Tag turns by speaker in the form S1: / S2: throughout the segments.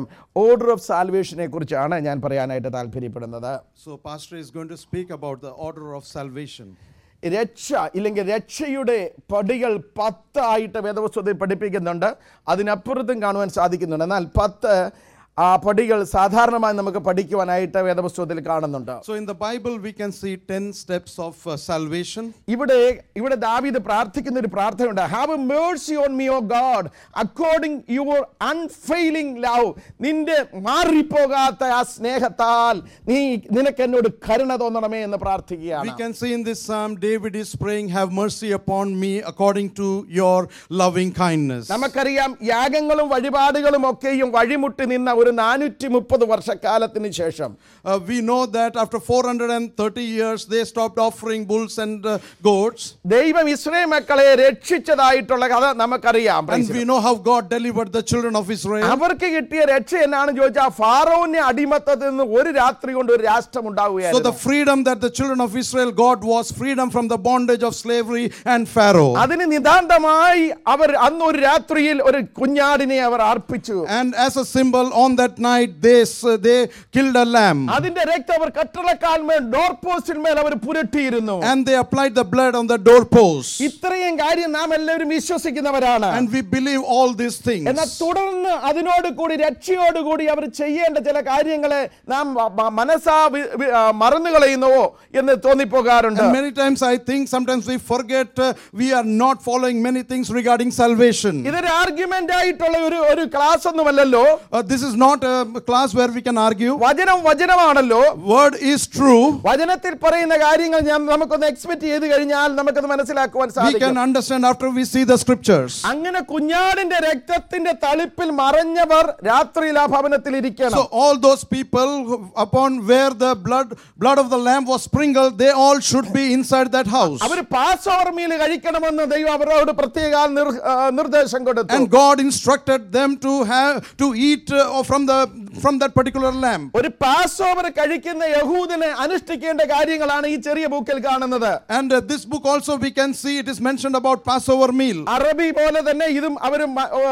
S1: Order of സാൽവേഷനെ കുറിച്ചാണ് ഞാൻ പറയാനായിട്ട് താല്പര്യപ്പെടുന്നത്
S2: So, Pastor is going to speak about the order of salvation.
S1: രക്ഷ ഇല്ലെങ്കിൽ രക്ഷയുടെ പടികൾ പത്തായിട്ട് വേദപുസ്തകത്തിൽ പഠിപ്പിക്കുന്നുണ്ട് അതിനപ്പുറത്തും കാണുവാൻ സാധിക്കുന്നുണ്ട് എന്നാൽ പത്ത് ആ പടികൾ സാധാരണമായി നമുക്ക് പഠിക്കുവാനായിട്ട് വേദപുസ്തകത്തിൽ കാണുന്നുണ്ട്
S2: So, in the Bible, we can see 10 steps of uh, salvation.
S1: ഇവിടെ ഇവിടെ ദാവീദ് പ്രാർത്ഥിക്കുന്ന ഒരു പ്രാർത്ഥനയുണ്ട് have a mercy on me O God according your unfailing love നിന്റെ മാറിപ്പോകാത്ത ആ സ്നേഹത്താൽ നീ നിനക്ക് എന്നോട് കരുണ തോന്നണമേ എന്ന്
S2: We
S1: പ്രാർത്ഥിക്കുകയാണ്
S2: can see in this psalm, David is praying, Have mercy upon me according to your loving kindness.
S1: നമുക്കറിയാം യാഗങ്ങളും വഴിപാടുകളും ഒക്കെയും വഴിമുട്ടി നിന്ന ഒരു നാനൂറ്റി മുപ്പത് വർഷക്കാലത്തിന് ശേഷം
S2: Uh, we know that after 430 years, they stopped offering bulls and uh, goats.
S1: ദൈവം ഇസ്രയേൽ മക്കളെ രക്ഷിച്ചതായിട്ടുള്ള കഥ നമുക്കറിയാം
S2: And we know how God delivered the children of Israel.
S1: അവർക്ക് കിട്ടിയ രക്ഷ എന്നാണെന്ന് ചോദിച്ചാൽ ഫാറോന്റെ അടിമത്തത്തിൽ നിന്ന് ഒരു രാത്രി കൊണ്ട് ഒരു രാഷ്ട്രം
S2: So,
S1: ഉണ്ടാവുകയായിരുന്നു
S2: the freedom that the children of Israel got was freedom from the bondage of slavery and Pharaoh.
S1: അതിന് നിതാന്തമായി അവർ അന്ന് ഒരു രാത്രിയിൽ ഒരു കുഞ്ഞാടിനെ അവർ അർപ്പിച്ചു
S2: And as a symbol, on that night, they, s- they killed a lamb.
S1: അതിന്റെ രക്തം അവർ കട്ടളക്കാൽമേൽ ഡോർ പോസ്റ്റിന്മേൽ അവർ പുരട്ടിയിരുന്നു
S2: And they applied the blood on the doorpost.
S1: ഇത്രയും കാര്യം നാം എല്ലാവരും വിശ്വസിക്കുന്നവരാണ്
S2: And we believe all these things.
S1: എന്നാൽ തുടർന്ന് അതിനോട് കൂടി രക്ഷയോടുകൂടി അവർ ചെയ്യേണ്ട ചില കാര്യങ്ങളെ നാം മ- മ- മനസ്സാ വി- വി- ആ, മറന്നു കളയുന്നുവോ എന്ന് തോന്നിപ്പോകാറുണ്ട്
S2: And many times I think sometimes we forget uh, we are not following many things regarding salvation.
S1: ഇതൊരു ആർഗ്യുമെന്റ് ആയിട്ടുള്ള ഒരു ഒരു ക്ലാസ് ഒന്നുമല്ലല്ലോ
S2: Uh, this is not a class where we can argue.
S1: വചനം വചനമാണല്ലോ
S2: Word is true.
S1: വചനത്തിൽ പറയുന്ന കാര്യങ്ങൾ ഞാൻ നമുക്കൊന്ന് എക്സ്പെക്ട് ചെയ്ത് കഴിഞ്ഞാൽ നമുക്കത് മനസ്സിലാക്കുവാൻ
S2: We
S1: സാധിക്കും
S2: can understand after we see the scriptures.
S1: അങ്ങനെ കുഞ്ഞാടിന്റെ രക്തത്തിന്റെ തളിപ്പിൽ മറഞ്ഞവർ രാത്രിയിൽ ആ ഭവനത്തിൽ ഇരിക്കണം
S2: So all those people who- upon where the blood blood of the lamb was sprinkled, they all should be inside that house.
S1: അവർ പാസ് ഓവർ മീൽ കഴിക്കണമെന്ന് ദൈവം അവരോട് പ്രത്യേക നിർ- ആ, നിർദ്ദേശം കൊടുത്തു
S2: And God instructed them to have to eat uh, from the from that particular lamb.
S1: ഒരു പാസ് ഓവർ കഴിക്കുന്ന യഹൂദിന് അനുഷ്ഠിക്കേണ്ട കാര്യങ്ങളാണ് ഈ ചെറിയ ബുക്കിൽ കാണുന്നത്
S2: And uh, this book also we can see it is mentioned about Passover meal.
S1: അറബി പോലെ തന്നെ ഇതും അവർ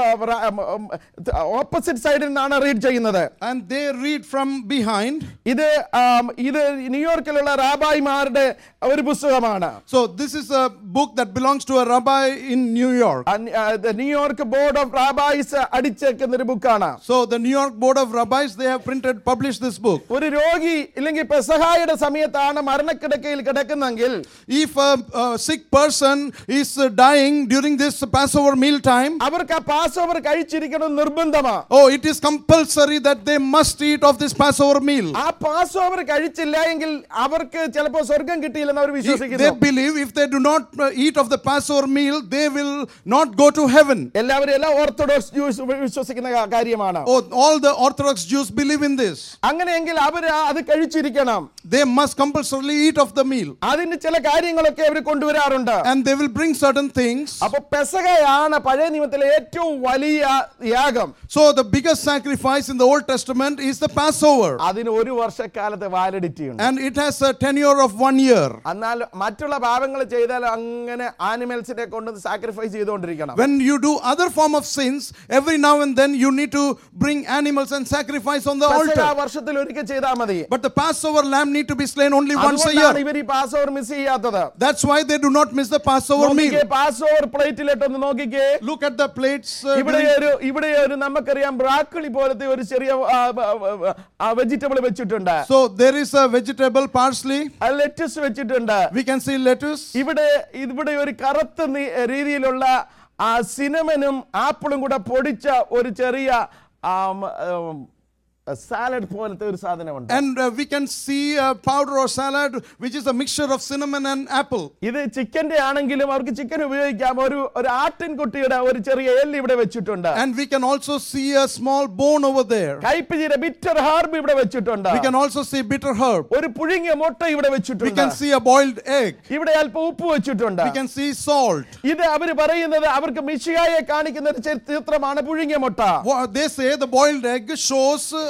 S1: ഓപ്പോസിറ്റ് സൈഡിൽ നിന്നാണ് റീഡ് ചെയ്യുന്നത്
S2: And they read from behind.
S1: ഇത് ആം, ഇത് ന്യൂയോർക്കിലുള്ള റാബായിമാരുടെ ഒരു പുസ്തകമാണ്
S2: So this is a book that belongs to a rabbi in New York.
S1: അൻ- ആ, the New York board of rabbis അടിച്ചേക്കുന്ന ഒരു ബുക്കാണ്
S2: So the New York Board of Rabbis they have printed published this book.
S1: ഒരു രോഗി ഇല്ലെങ്കിൽ പെസഹായുടെ സമയത്താണ് മരണക്കിടക്കയിൽ കിടക്കുന്നെങ്കിൽ
S2: If a, a sick person is uh, dying during this Passover meal time,
S1: അവർക്ക് ആ Passover കഴിച്ചിരിക്കണം നിർബന്ധമാ
S2: oh, it is compulsory that they must eat of this Passover meal.
S1: ആ Passover കഴിച്ചില്ല എങ്കിൽ അവർക്ക് ചിലപ്പോൾ സ്വർഗം കിട്ടിയില്ലെന്ന് അവർ
S2: If
S1: വിശ്വസിക്കുന്നു
S2: they believe if they do not uh, eat of the Passover meal, they will not go to heaven.
S1: എല്ലാവരും എല്ലാ orthodox juice വിശ്വസിക്കുന്ന കാ- കാര്യമാണ്
S2: Oh, all the Orthodox Jews believe in this.
S1: അങ്ങനെയെങ്കിൽ അവർ അത് കഴിച്ചിരിക്കണം
S2: They must compulsorily eat of the meal.
S1: അതിന് ചില കാര്യങ്ങളൊക്കെ അവർ കൊണ്ടുവരാറുണ്ട്
S2: And they will bring certain things.
S1: അപ്പൊ പെസകയാണ് പഴയ നിയമത്തിലെ ഏറ്റവും വലിയ യാഗം
S2: So the biggest sacrifice in the Old Testament is the Passover.
S1: അതിന് ഒരു വർഷക്കാലത്തെ വാലിഡിറ്റി ഉണ്ട്
S2: And it has a tenure of one year.
S1: എന്നാൽ മറ്റുള്ള പാപങ്ങൾ ചെയ്താൽ അങ്ങനെ ആനിമൽസിനെ കൊണ്ട് സാക്രിഫൈസ് ചെയ്തുകൊണ്ടിരിക്കണം
S2: When you do other form of sins, every now and then you need to bring animals and sacrifice on the
S1: പെസക
S2: altar.
S1: വർഷത്തിൽ ഒരിക്കൽ ചെയ്താൽ മതി
S2: But the Passover lamb need to be slain only once a
S1: അതുകൊണ്ടാണ്
S2: year.
S1: ഇവർ ഈ pass over miss ചെയ്യാത്തത്
S2: That's why they do not miss the Passover meal.
S1: Passover പ്ലേറ്റിലിട്ടൊന്ന് നോക്കിക്കേ
S2: Look at the plates. uh,
S1: ഇവിടെ
S2: during-
S1: ഒരു ഇവിടെ ഒരു നമുക്കറിയാം ബ്രാക്കിളി പോലത്തെ ഒരു ചെറിയ വെജിറ്റബിൾ വെച്ചിട്ടുണ്ട്
S2: So there is a vegetable parsley.
S1: Lettuce വെച്ചിട്ടുണ്ട്
S2: We can see lettuce.
S1: ഇവിടെ ഇവിടെ ഒരു കറുത്ത നി- രീതിയിലുള്ള ആ സിനമനും ആപ്പിളും കൂടെ പൊടിച്ച ഒരു ചെറിയ സാലഡ് പോലത്തെ ഒരു സാധനമുണ്ട്
S2: And uh, we can see a powder or salad which is a mixture of cinnamon and apple.
S1: ഇത് ചിക്കന്റെ ആണെങ്കിലും അവർക്ക് ചിക്കൻ ഉപയോഗിക്കാം ഒരു ഒരു ആട്ടിൻകുട്ടിയുടെ ഒരു ചെറിയ എല്ല് ഇവിടെ വെച്ചിട്ടുണ്ട്
S2: And we can also see a small bone over there.
S1: കയ്പ് ചീര ബിറ്റർ ഹാർബ് ഇവിടെ വെച്ചിട്ടുണ്ട്
S2: We can also see bitter herb.
S1: ഒരു പുഴുങ്ങിയ മുട്ട ഇവിടെ
S2: We
S1: വെച്ചിട്ടുണ്ട്
S2: can see a boiled egg.
S1: ഇവിടെ അല്പം ഉപ്പ് വെച്ചിട്ടുണ്ട്
S2: We can see salt.
S1: ഇത് അവർ പറയുന്നത് അവർക്ക് മിശിയായെ കാണിക്കുന്ന ഒരു ചി- ചിത്രമാണ് പുഴുങ്ങിയ മുട്ട
S2: What they say the boiled egg shows uh,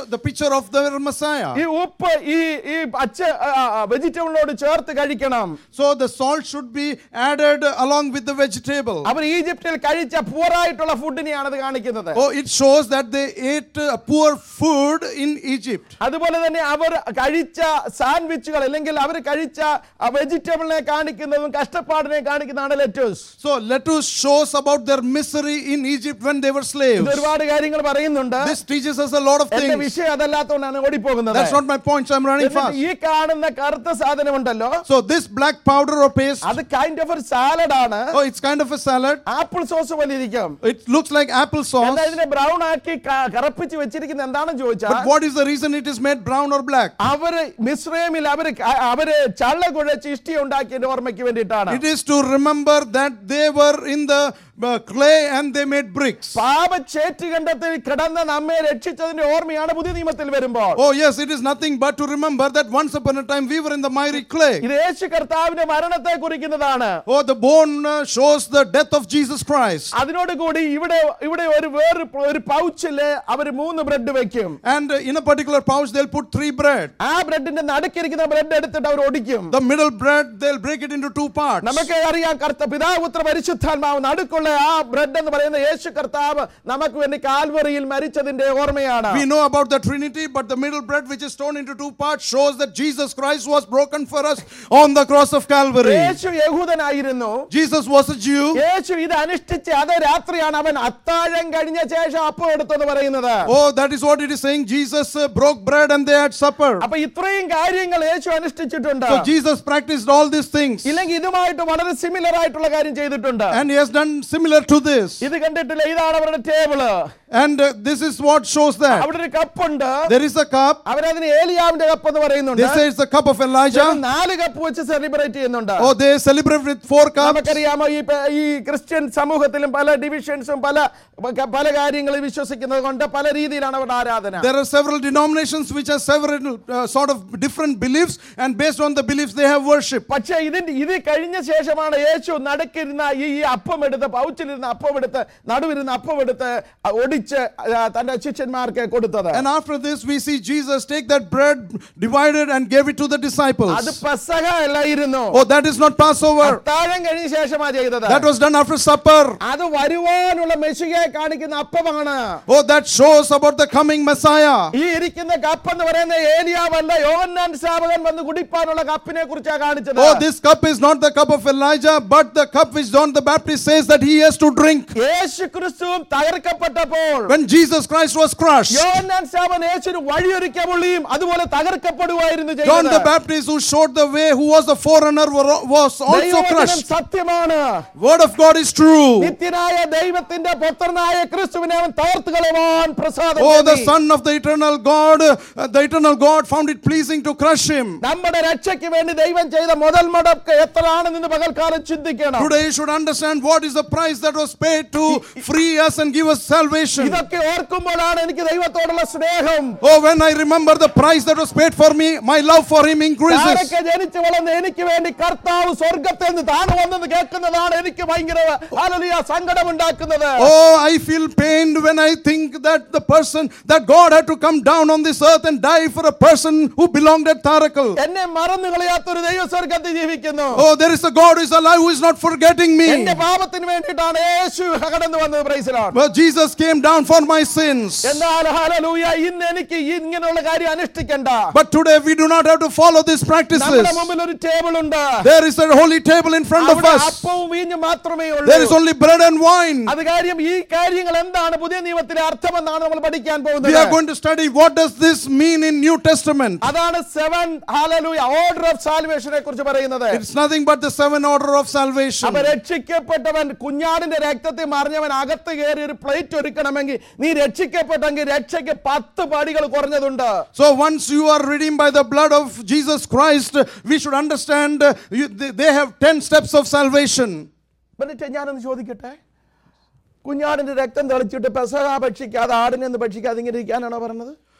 S2: the picture of the Messiah.
S1: ഈ ഉപ്പ് ഈ ഈ പച്ച വെജിറ്റബിളിനോട് ചേർത്ത് കഴിക്കണം
S2: So the salt should be added along with the vegetable.
S1: അവർ ഈജിപ്തിൽ കഴിച്ച പൂറായിട്ടുള്ള ഫുഡിനെയാണ് അത് കാണിക്കുന്നത്
S2: Oh, it shows that they ate uh, poor food in Egypt.
S1: അതുപോലെ തന്നെ അവർ കഴിച്ച സാൻഡ്വിച്ചുകൾ അല്ലെങ്കിൽ അവർ കഴിച്ച വെജിറ്റബിളിനെ കാണിക്കുന്നതും കഷ്ടപ്പാടിനെ കാണിക്കുന്നതാണ് lettuce
S2: So lettuce shows about their misery in Egypt when they were slaves.
S1: ഇത് ഒരുപാട് കാര്യങ്ങൾ പറയുന്നുണ്ട്
S2: This teaches us a lot of
S1: എന്റെ
S2: things.
S1: വിഷയം അതല്ലാത്തതുകൊണ്ടാണ് ഓടിപ്പോകുന്നത്
S2: That's not my point, so I'm running
S1: എന്നിട്ട്
S2: fast.
S1: ഈ കാണുന്ന കറുത്ത സാധനമുണ്ടല്ലോ
S2: So this black powder or paste,
S1: അത് കൈൻഡ് ഓഫ് ഒരു സാലഡ് ആണ്
S2: oh, it's kind of a salad.
S1: Apple sauce പോലെ ഇരിക്കും
S2: It looks like apple
S1: എന്താ
S2: sauce.
S1: ഇതിനെ ബ്രൗൺ ആക്കി ക- കറുപ്പിച്ച് വെച്ചിരിക്കുന്നത് എന്താണെന്ന് ചോദിച്ചാൽ
S2: But what is the reason it is made brown or black?
S1: അവര് മിശ്രമിൽ അവര് ക- അവര് ചള്ള കുഴച്ച് ഇഷ്ടി ഉണ്ടാക്കിയതിന്റെ ഓർമ്മയ്ക്ക് വേണ്ടിയിട്ടാണ്
S2: It is to remember that they were in the uh, clay and they made bricks.
S1: പാപച്ചേറ്റുകണ്ടത്തിൽ കിടന്ന് നമ്മെ രക്ഷിച്ചതിന്റെ ഓർമ്മയാണ് പുതിയ നിയമത്തിൽ വരുമ്പോൾ
S2: Oh, yes, it is nothing but to remember that once upon a time we were in the miry clay.
S1: ഇത് യേശു കർത്താവിന്റെ മരണത്തെ കുറിക്കുന്നതാണ്
S2: Oh, the bone uh, shows the death of Jesus Christ.
S1: അതിനോട് കൂടി ഇവിടെ ഇവിടെ ഒരു വേറെ ഒരു പൗച്ചില് അവര് മൂന്ന് ബ്രെഡ് വെക്കും
S2: And uh, in a particular pouch, they'll put three bread.
S1: ആ ബ്രെഡിന്റെ നടുക്കിരിക്കുന്ന ബ്രെഡ് എടുത്തിട്ട് അവർ ഒടിക്കും
S2: The middle bread, they'll break it into two parts.
S1: നമുക്ക് അറിയാം കർത്ത പിതാപുത്ര പരിശുദ്ധാത്മാവ് നടുക്കുള്ള ആ ബ്രെഡ് എന്ന് പറയുന്ന യേശു കർത്താവ് നമുക്ക് വേണ്ടി കാൽവറിയിൽ മരിച്ചതിന്റെ ഓർമ്മയാണ്
S2: We know about the Trinity, but the middle bread, which is torn into two parts, shows that Jesus Christ was broken for us on the cross of Calvary.
S1: Yeshu യഹൂദനായിരുന്നു
S2: Jesus was a Jew.
S1: യേശു ഇത് അനുഷ്ഠിച്ച് അതേ രാത്രിയാണ് അവൻ അത്താഴം കഴിഞ്ഞ ശേഷം അപ്പം എടുത്തെന്ന് പറയുന്നത്
S2: Oh, that is what it is saying. Jesus uh, broke bread and they had supper.
S1: അപ്പൊ ഇത്രയും കാര്യങ്ങൾ യേശു അനുഷ്ഠിച്ചിട്ടുണ്ട്
S2: So Jesus practiced all these things.
S1: ഇല്ലെങ്കിൽ ഇതുമായിട്ട് വളരെ സിമിലർ ആയിട്ടുള്ള കാര്യം ചെയ്തിട്ടുണ്ട്
S2: And he has done similar to this.
S1: ഇത് കണ്ടിട്ടില്ല ഇതാണ് അവരുടെ table
S2: And uh, this is what shows that.
S1: അവിടെ ഒരു കപ്പുണ്ട്
S2: There is a cup.
S1: അവരതിന് ഏലിയാവിന്റെ കപ്പ് എന്ന് പറയുന്നുണ്ട്
S2: They say it's the cup of Elijah.
S1: നാല് കപ്പ് വെച്ച് സെലിബ്രേറ്റ് ചെയ്യുന്നുണ്ട്
S2: Oh, they celebrate with four cups.
S1: നമുക്കറിയാമോ ഈ പ- ഈ ക്രിസ്ത്യൻ സമൂഹത്തിലും പല ഡിവിഷൻസും പല പല കാര്യങ്ങളിൽ വിശ്വസിക്കുന്നത് കൊണ്ട് പല രീതിയിലാണ് അവരുടെ ആരാധന
S2: There are several denominations which have several uh, sort of different beliefs, and based on the beliefs, they have worship.
S1: പക്ഷേ ഇതിന്റെ ഇത് കഴിഞ്ഞ ശേഷമാണ് യേശു നടുക്കിരുന്ന ഈ ഈ അപ്പം എടുത്ത് പൗച്ചിലിരുന്ന അപ്പം എടുത്ത് നടുവിരുന്ന അപ്പം എടുത്ത് ഒടിച്ച് ആ, തന്റെ ശിഷ്യന്മാർക്ക് കൊടുത്തത്
S2: And after this, we see Jesus take that bread, divided, and gave it to the
S1: അത്
S2: disciples.
S1: പെസഹ അല്ലായിരുന്നു
S2: Oh, that is not Passover.
S1: അത്താഴം കഴിഞ്ഞ ശേഷമാണ് ചെയ്തത്
S2: That was done after supper.
S1: അത് വരുവാനുള്ള മെസ്സിയെ കാണിക്കുന്ന അപ്പമാണ്
S2: Oh, that shows about the coming Messiah.
S1: ഈ ഇരിക്കുന്ന കപ്പ് എന്ന് പറയുന്ന ഏലിയാവല്ല യോഹന്നാൻ സ്നാപകൻ വന്ന് കുടിപ്പാനുള്ള കപ്പിനെ കുറിച്ചാണ് കാണിച്ചത്
S2: Oh, this cup is not the cup of Elijah, but the cup which John the Baptist says that he has to drink.
S1: യേശു ക്രിസ്തുവും തകർക്കപ്പെട്ടപ്പോൾ
S2: When Jesus Christ was crushed,
S1: യോഹന്നാൻ സ്നാപകൻ യേശുവിന് വഴിയൊരുക്കിയ പുള്ളിയും അതുപോലെ തകർക്കപ്പെടുവായിരുന്നു
S2: John
S1: ചെയ്യുന്നത്.
S2: the Baptist, who showed the way, who was the forerunner, were- was also
S1: ദൈവവചനം
S2: crushed.
S1: സത്യമാണ്
S2: Word of God is true.
S1: നിത്യനായ ദൈവത്തിന്റെ പുത്രനായ ക്രിസ്തുവിനെ അവൻ തകർത്ത് കളവാൻ പ്രസാദം
S2: Oh, the
S1: തോന്നി.
S2: Son of the eternal God, uh, the eternal God found it pleasing to crush him.
S1: നമ്മുടെ രക്ഷയ്ക്ക് വേണ്ടി ദൈവം ചെയ്ത മുതൽ മുടക്ക് എത്രയാണെന്ന് പകൽക്കാലം ചിന്തിക്കണം
S2: Today you should understand what is the price that was paid to free us and give us salvation.
S1: ഇതൊക്കെ ഓർക്കുമ്പോഴാണ് എനിക്ക് ദൈവത്തോടുള്ള സ്നേഹം
S2: Oh, when I remember the price that was paid for me, my love for him increases.
S1: ഞാനൊക്കെ ജനിച്ചു വളർന്ന് എനിക്ക് വേണ്ടി കർത്താവ് സ്വർഗത്തിൽ നിന്ന് താണു വന്നെന്ന് കേൾക്കുന്നതാണ് എനിക്ക് ഭയങ്കര ഹല്ലേലൂയ, സങ്കടമുണ്ടാക്കുന്നത്
S2: Oh, I feel pained when I think that the person, that God had to come down on this earth and die for a person who belonged at Tarakal.
S1: എന്നെ മറന്നു കളയാത്തൊരു ദൈവ സ്വർഗത്തിൽ ജീവിക്കുന്നു
S2: Oh, there is a God who is alive who is not forgetting me.
S1: എന്റെ പാപത്തിന് വേണ്ടിയിട്ടാണ് യേശു കടന്നു വന്നത് പ്രൈസിലാണ്
S2: But Jesus came down for my sins.
S1: എന്നാൽ ഹല്ലേലൂയ ഇന്ന് എനിക്ക് ഇങ്ങനെയുള്ള കാര്യം അനുഷ്ഠിക്കണ്ട
S2: But today we do not have to follow these practices.
S1: നമ്മുടെ മുമ്പിൽ ഒരു ടേബിൾ ഉണ്ട്
S2: There is a holy table in front of
S1: അവിടെ
S2: us.
S1: അപ്പവും വീഞ്ഞും മാത്രമേ
S2: There is
S1: ഉള്ളൂ
S2: only bread and wine.
S1: അത് കാര്യം ഈ കാര്യങ്ങൾ എന്താണ് പുതിയ നിയമത്തിലെ അർത്ഥമെന്നാണ് നമ്മൾ പഠിക്കാൻ
S2: We are
S1: പോകുന്നത്
S2: going to study what does this mean in New Testament.
S1: അതാണ് സെവൻ ഹാലലൂയ ഓർഡർ ഓഫ് സാൽവേഷനെ കുറിച്ച് പറയുന്നത്
S2: It's nothing but the seven order of salvation.
S1: അപ്പൊ രക്ഷിക്കപ്പെട്ടവൻ കുഞ്ഞാടിന്റെ രക്തത്തിൽ മറിഞ്ഞവൻ അകത്ത് കയറി ഒരു പ്ലേറ്റ് ഒരുക്കണമെങ്കിൽ നീ രക്ഷിക്കപ്പെട്ടെങ്കിൽ രക്ഷയ്ക്ക് പത്ത് പടികൾ കുറഞ്ഞതുണ്ട്
S2: So once you are redeemed by the blood of Jesus Christ, we should understand uh, you- they they have 10 steps of salvation.
S1: എന്നിട്ട് ഞാനൊന്ന് ചോദിക്കട്ടെ കുഞ്ഞാടിന്റെ രക്തം തെളിച്ചിട്ട് പെസഹ ഭക്ഷിക്കാതെ ആടിനെ ഒന്ന് ഭക്ഷിക്കാതെ ഇങ്ങനെ ഇരിക്കാനാണോ പറഞ്ഞത്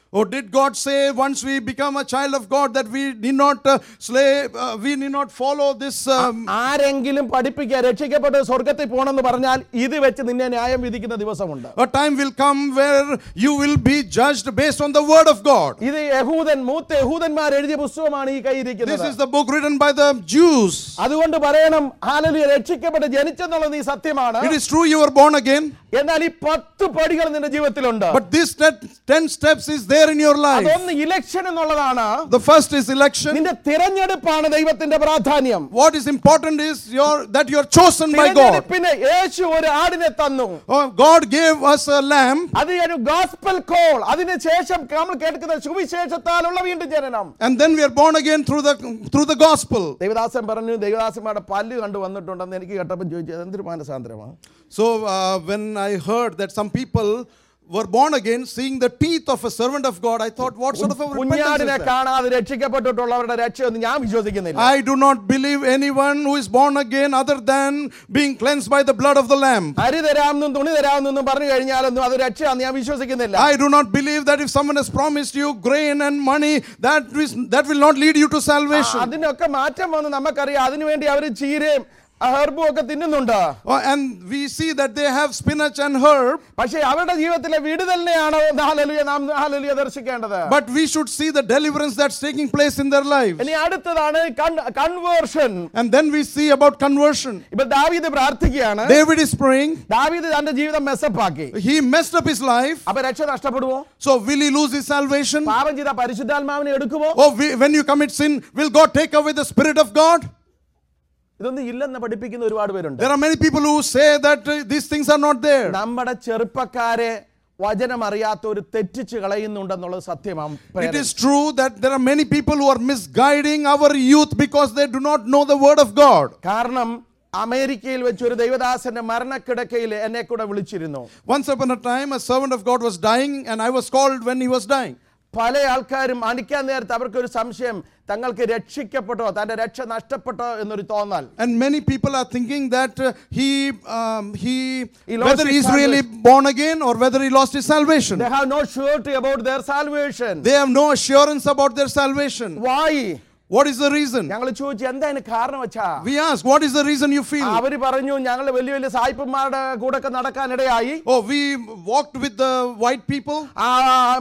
S2: Or did God say once we become a child of God that we need not uh, slay, uh, we need not follow this? Um,
S1: ആരെങ്കിലും പഠിപ്പിക്കുക രക്ഷിക്കപ്പെട്ട് സ്വർഗത്തിൽ പോകണമെന്ന് പറഞ്ഞാൽ ഇത് വെച്ച് നിന്നെ ന്യായം വിധിക്കുന്ന ദിവസമുണ്ട്
S2: a time will come where you will be judged based on the word of God.
S1: ഇത് യഹൂദൻ മൂത്ത യഹൂദന്മാർ എഴുതിയ പുസ്തകമാണ് ഈ
S2: This
S1: കൈയിരിക്കുന്നത്
S2: is the book written by the Jews.
S1: അതുകൊണ്ട് പറയണം ഹാലലിയ രക്ഷിക്കപ്പെട്ട് ജനിച്ചെന്നുള്ളത് ഈ സത്യമാണ്
S2: It is true you were born again,
S1: എന്നാൽ ഈ പത്ത് പടികൾ നിന്റെ ജീവിതത്തിലുണ്ട്
S2: but this te- 10 steps is there in your life.
S1: അതൊന്ന് ഇലക്ഷൻ എന്നുള്ളതാണ്
S2: The first is election.
S1: നിന്റെ തിരഞ്ഞെടുപ്പാണ് ദൈവത്തിന്റെ പ്രാധാന്യം
S2: What is important is your that you are chosen by God.
S1: തിരഞ്ഞെടുപ്പിന് യേശു ഒരു ആടിനെ തന്നു
S2: Oh, God gave us a lamb,
S1: അത് ഒരു ഗോസ്പൽ കോൾ അതിനുശേഷം നമ്മൾ കേൾക്കുന്ന സുവിശേഷത്താലുള്ള വീണ്ടും ജനനം
S2: and then we are born again through the through the gospel.
S1: ദൈവദാസൻ പറഞ്ഞു ദൈവദാസന്മാരുടെ പല്ല് കണ്ടു വന്നിട്ടുണ്ടെന്ന് എനിക്ക് കേട്ടപ്പോൾ ചോദിച്ചത് എന്തൊരു മാനസാന്തരമാണ്
S2: So uh, when I heard that some people were born again, seeing the teeth of a servant of God, I thought, what sort of a repentance is
S1: കുഞ്ഞാടിനെ
S2: that?
S1: കാണാതെ രക്ഷിക്കപ്പെട്ടിട്ടുള്ളവരുടെ രക്ഷയൊന്നും ഞാൻ വിശ്വസിക്കുന്നില്ല
S2: I do not believe anyone who is born again other than being cleansed by the blood of the lamb.
S1: അരി തരാമെന്നും തുണി തരാമെന്നും പറഞ്ഞു കഴിഞ്ഞാലൊന്നും അത് രക്ഷയാന്ന് ഞാൻ വിശ്വസിക്കുന്നില്ല
S2: I do not believe that if someone has promised you grain and money, that is, that will not lead you to salvation.
S1: അതിനൊക്കെ മാറ്റം വന്ന് നമുക്കറിയാം അതിനുവേണ്ടി അവർ ചീരയും ഹെർബും ഒക്കെ തിന്നുന്നുണ്ട്
S2: Oh, and we see that they have spinach and herb,
S1: പക്ഷേ അവരുടെ ജീവിതത്തിലെ വിടുതലിനെയാണ് ഹാലലുയ നാം ഹാലലുയ ദർശിക്കേണ്ടത്
S2: but we should see the deliverance that's taking place in their lives.
S1: ഇനി അടുത്തതാണ് conversion
S2: And then we see about conversion.
S1: ഇപ്പൊ ദാവീദ് പ്രാർത്ഥിക്കുകയാണ്
S2: David is praying,
S1: ദാവീദ് തന്റെ ജീവിതം മെസ്സപ്പാക്കി
S2: he messed up his life,
S1: അപ്പൊ രക്ഷ നഷ്ടപ്പെടുമോ
S2: so will he lose his salvation?
S1: പാപം ചെയ്ത പരിശുദ്ധാത്മാവിനെ എടുക്കുമോ
S2: Oh, we, when you commit sin, will God take away the Spirit of God?
S1: ഇതൊന്നും ഇല്ലെന്ന് പഠിപ്പിക്കുന്ന ഒരുപാട് പേരുണ്ട്
S2: There are many people who say that uh, these things are not there.
S1: നമ്മുടെ ചെറുപ്പക്കാരെ വചനം അറിയാത്തവർ തെറ്റിച്ച് കളയുന്നുണ്ടെന്നുള്ളത് സത്യമാണ്
S2: It is true that there are many people who are misguiding our youth because they do not know the Word of God.
S1: കാരണം അമേരിക്കയിൽ വെച്ച് ഒരു ദൈവദാസന്റെ മരണക്കിടക്കയിൽ എന്നെ കൂടെ വിളിച്ചിരുന്നു
S2: Once upon a time, a servant of God was dying, and I was called when he was dying.
S1: പല ആൾക്കാരും അടിക്കാൻ നേരത്ത് അവർക്കൊരു സംശയം തങ്ങൾക്ക് രക്ഷിക്കപ്പെട്ടോ തന്റെ രക്ഷ നഷ്ടപ്പെട്ടോ എന്നൊരു തോന്നൽ
S2: And many people are thinking that uh, he, um, he,
S1: He lost
S2: whether
S1: his
S2: he's really born again or whether he lost his salvation.
S1: They have no surety about their salvation.
S2: They have no assurance about their salvation.
S1: Why?
S2: What is the reason?
S1: ഞങ്ങൾ ചോദിച്ചു എന്താ അതിന് കാരണം വെച്ചാ
S2: We ask, what is the reason you feel?
S1: അവര് പറഞ്ഞു ഞങ്ങൾ വലിയ വലിയ സായിപ്പന്മാരുടെ കൂടെ ഒക്കെ നടക്കാനിടയായി
S2: Oh, we walked with the white people.
S1: ആ,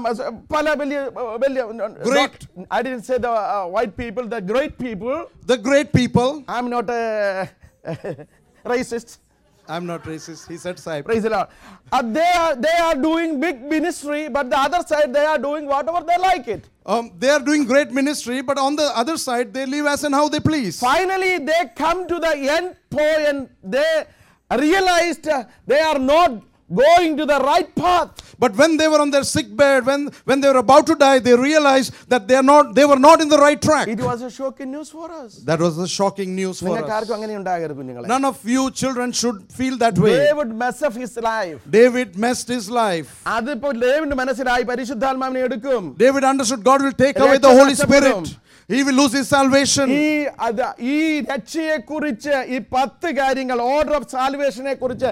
S1: പല വലിയ വലിയ
S2: Great.
S1: I didn't say the white people the great people
S2: The great people.
S1: I am not racist
S2: I'm not racist. He said Saib.
S1: Praise the Lord. Uh, they are they are doing big ministry, but the other side they are doing whatever they like it.
S2: Um, they are doing great ministry, but on the other side, they live as and how they please.
S1: Finally, they come to the end point. They realized uh, they are not going to the right path.
S2: But when they were on their sick bed, when, when they were about to die, they realized that they are not they were not in the right track.
S1: It was a shocking news for us.
S2: That was the shocking news for
S1: നിങ്ങൾക്ക്
S2: us.
S1: ആർക്കും അങ്ങനെ ഉണ്ടാകരുത് കുഞ്ഞുങ്ങളെ
S2: None of you children should feel that way.
S1: David mess up his life.
S2: David messed his life.
S1: അതിപ്പോ David മനസ്സിലായി പരിശുദ്ധാത്മാവിനെ എടുക്കും
S2: David understood God will take away
S1: രക്ഷ
S2: the Holy
S1: നഷ്ടപ്പെടും.
S2: Spirit. He will lose his salvation.
S1: ഈ അത് ഈ രക്ഷയെ കുറിച്ച് ഈ പത്ത് കാര്യങ്ങൾ ഓർഡർ ഓഫ് സാൽവേഷനെ കുറിച്ച്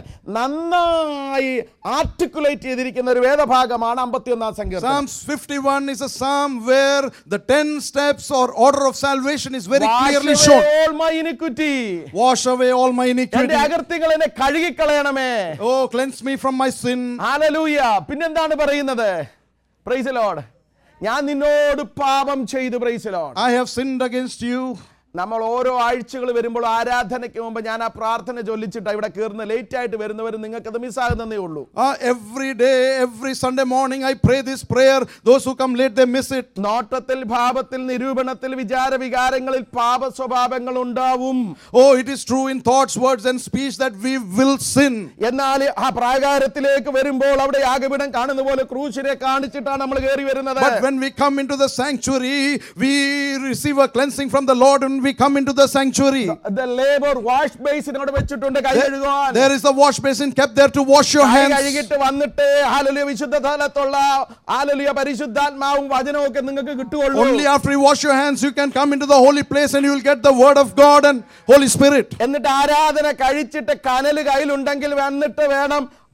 S1: നന്നായി ആർട്ടിക്കുലേറ്റ് ചെയ്തിരിക്കുന്ന ഒരു വേദഭാഗമാണ് അമ്പത്തിയൊന്നാം സങ്കീർത്തനം
S2: Psalms 51 is a psalm where the 10 steps or order of salvation is very
S1: Wash
S2: clearly
S1: away
S2: shown.
S1: all my iniquity.
S2: Wash away all my
S1: എന്റെ
S2: iniquity.
S1: അകർത്തികൾ എന്നെ കഴുകിക്കളയണമേ
S2: Oh, cleanse me from my sin.
S1: Hallelujah പിന്നെന്താണ് പറയുന്നത് praise lord ഞാൻ നിന്നോട് പാപം ചെയ്തു praise lord
S2: I have sinned against you.
S1: നമ്മൾ ഓരോ ആഴ്ചകൾ വരുമ്പോൾ ആരാധനയ്ക്ക് മുമ്പ് ഞാൻ ആ പ്രാർത്ഥന ചൊല്ലിച്ചിട്ട് ഇവിടെ കയറുന്ന ലേറ്റ് ആയിട്ട് വരുന്നവർ നിങ്ങൾക്കത് മിസ്സാകുന്നതേ ഉള്ളൂ
S2: Ah, every day, every Sunday morning, I pray this prayer. Those who come late, they miss it.
S1: നോട്ടത്തിൽ ഭാവത്തിൽ നിരൂപണത്തിൽ വിചാര വികാരങ്ങളിൽ പാപ സ്വഭാവങ്ങൾ ഉണ്ടാവും
S2: Oh, it is true in thoughts, words, and speech that we will sin.
S1: എന്നാൽ ആ പ്രാകാരത്തിലേക്ക് വരുമ്പോൾ അവിടെ യാഗപീഠം കാണുന്ന പോലെ ക്രൂശിനെ കാണിച്ചിട്ടാണ് നമ്മൾ കയറി വരുന്നത്
S2: But when we come into the sanctuary, we receive a cleansing from the Lord when we come into the sanctuary.
S1: ലേബർ വാഷ് ബേസിൻ അവിടെ വെച്ചിട്ടുണ്ട് കൈ
S2: There,
S1: കഴുകുവാൻ
S2: there is a wash basin kept there to wash your
S1: കൈ
S2: hands.
S1: കഴുകിട്ട് വന്നിട്ട് ഹാലലിയ വിശുദ്ധ സ്ഥലത്തുള്ള ഹാലലിയ പരിശുദ്ധാത്മാവും വചനവും ഒക്കെ നിങ്ങൾക്ക് കിട്ടുകയുള്ളൂ
S2: Only after you wash your hands, you can come into the holy place and you will get the word of God and Holy Spirit.
S1: എന്നിട്ട് ആരാധന കഴിച്ചിട്ട് കനല് കയ്യിലുണ്ടെങ്കിൽ വന്നിട്ട് വേണം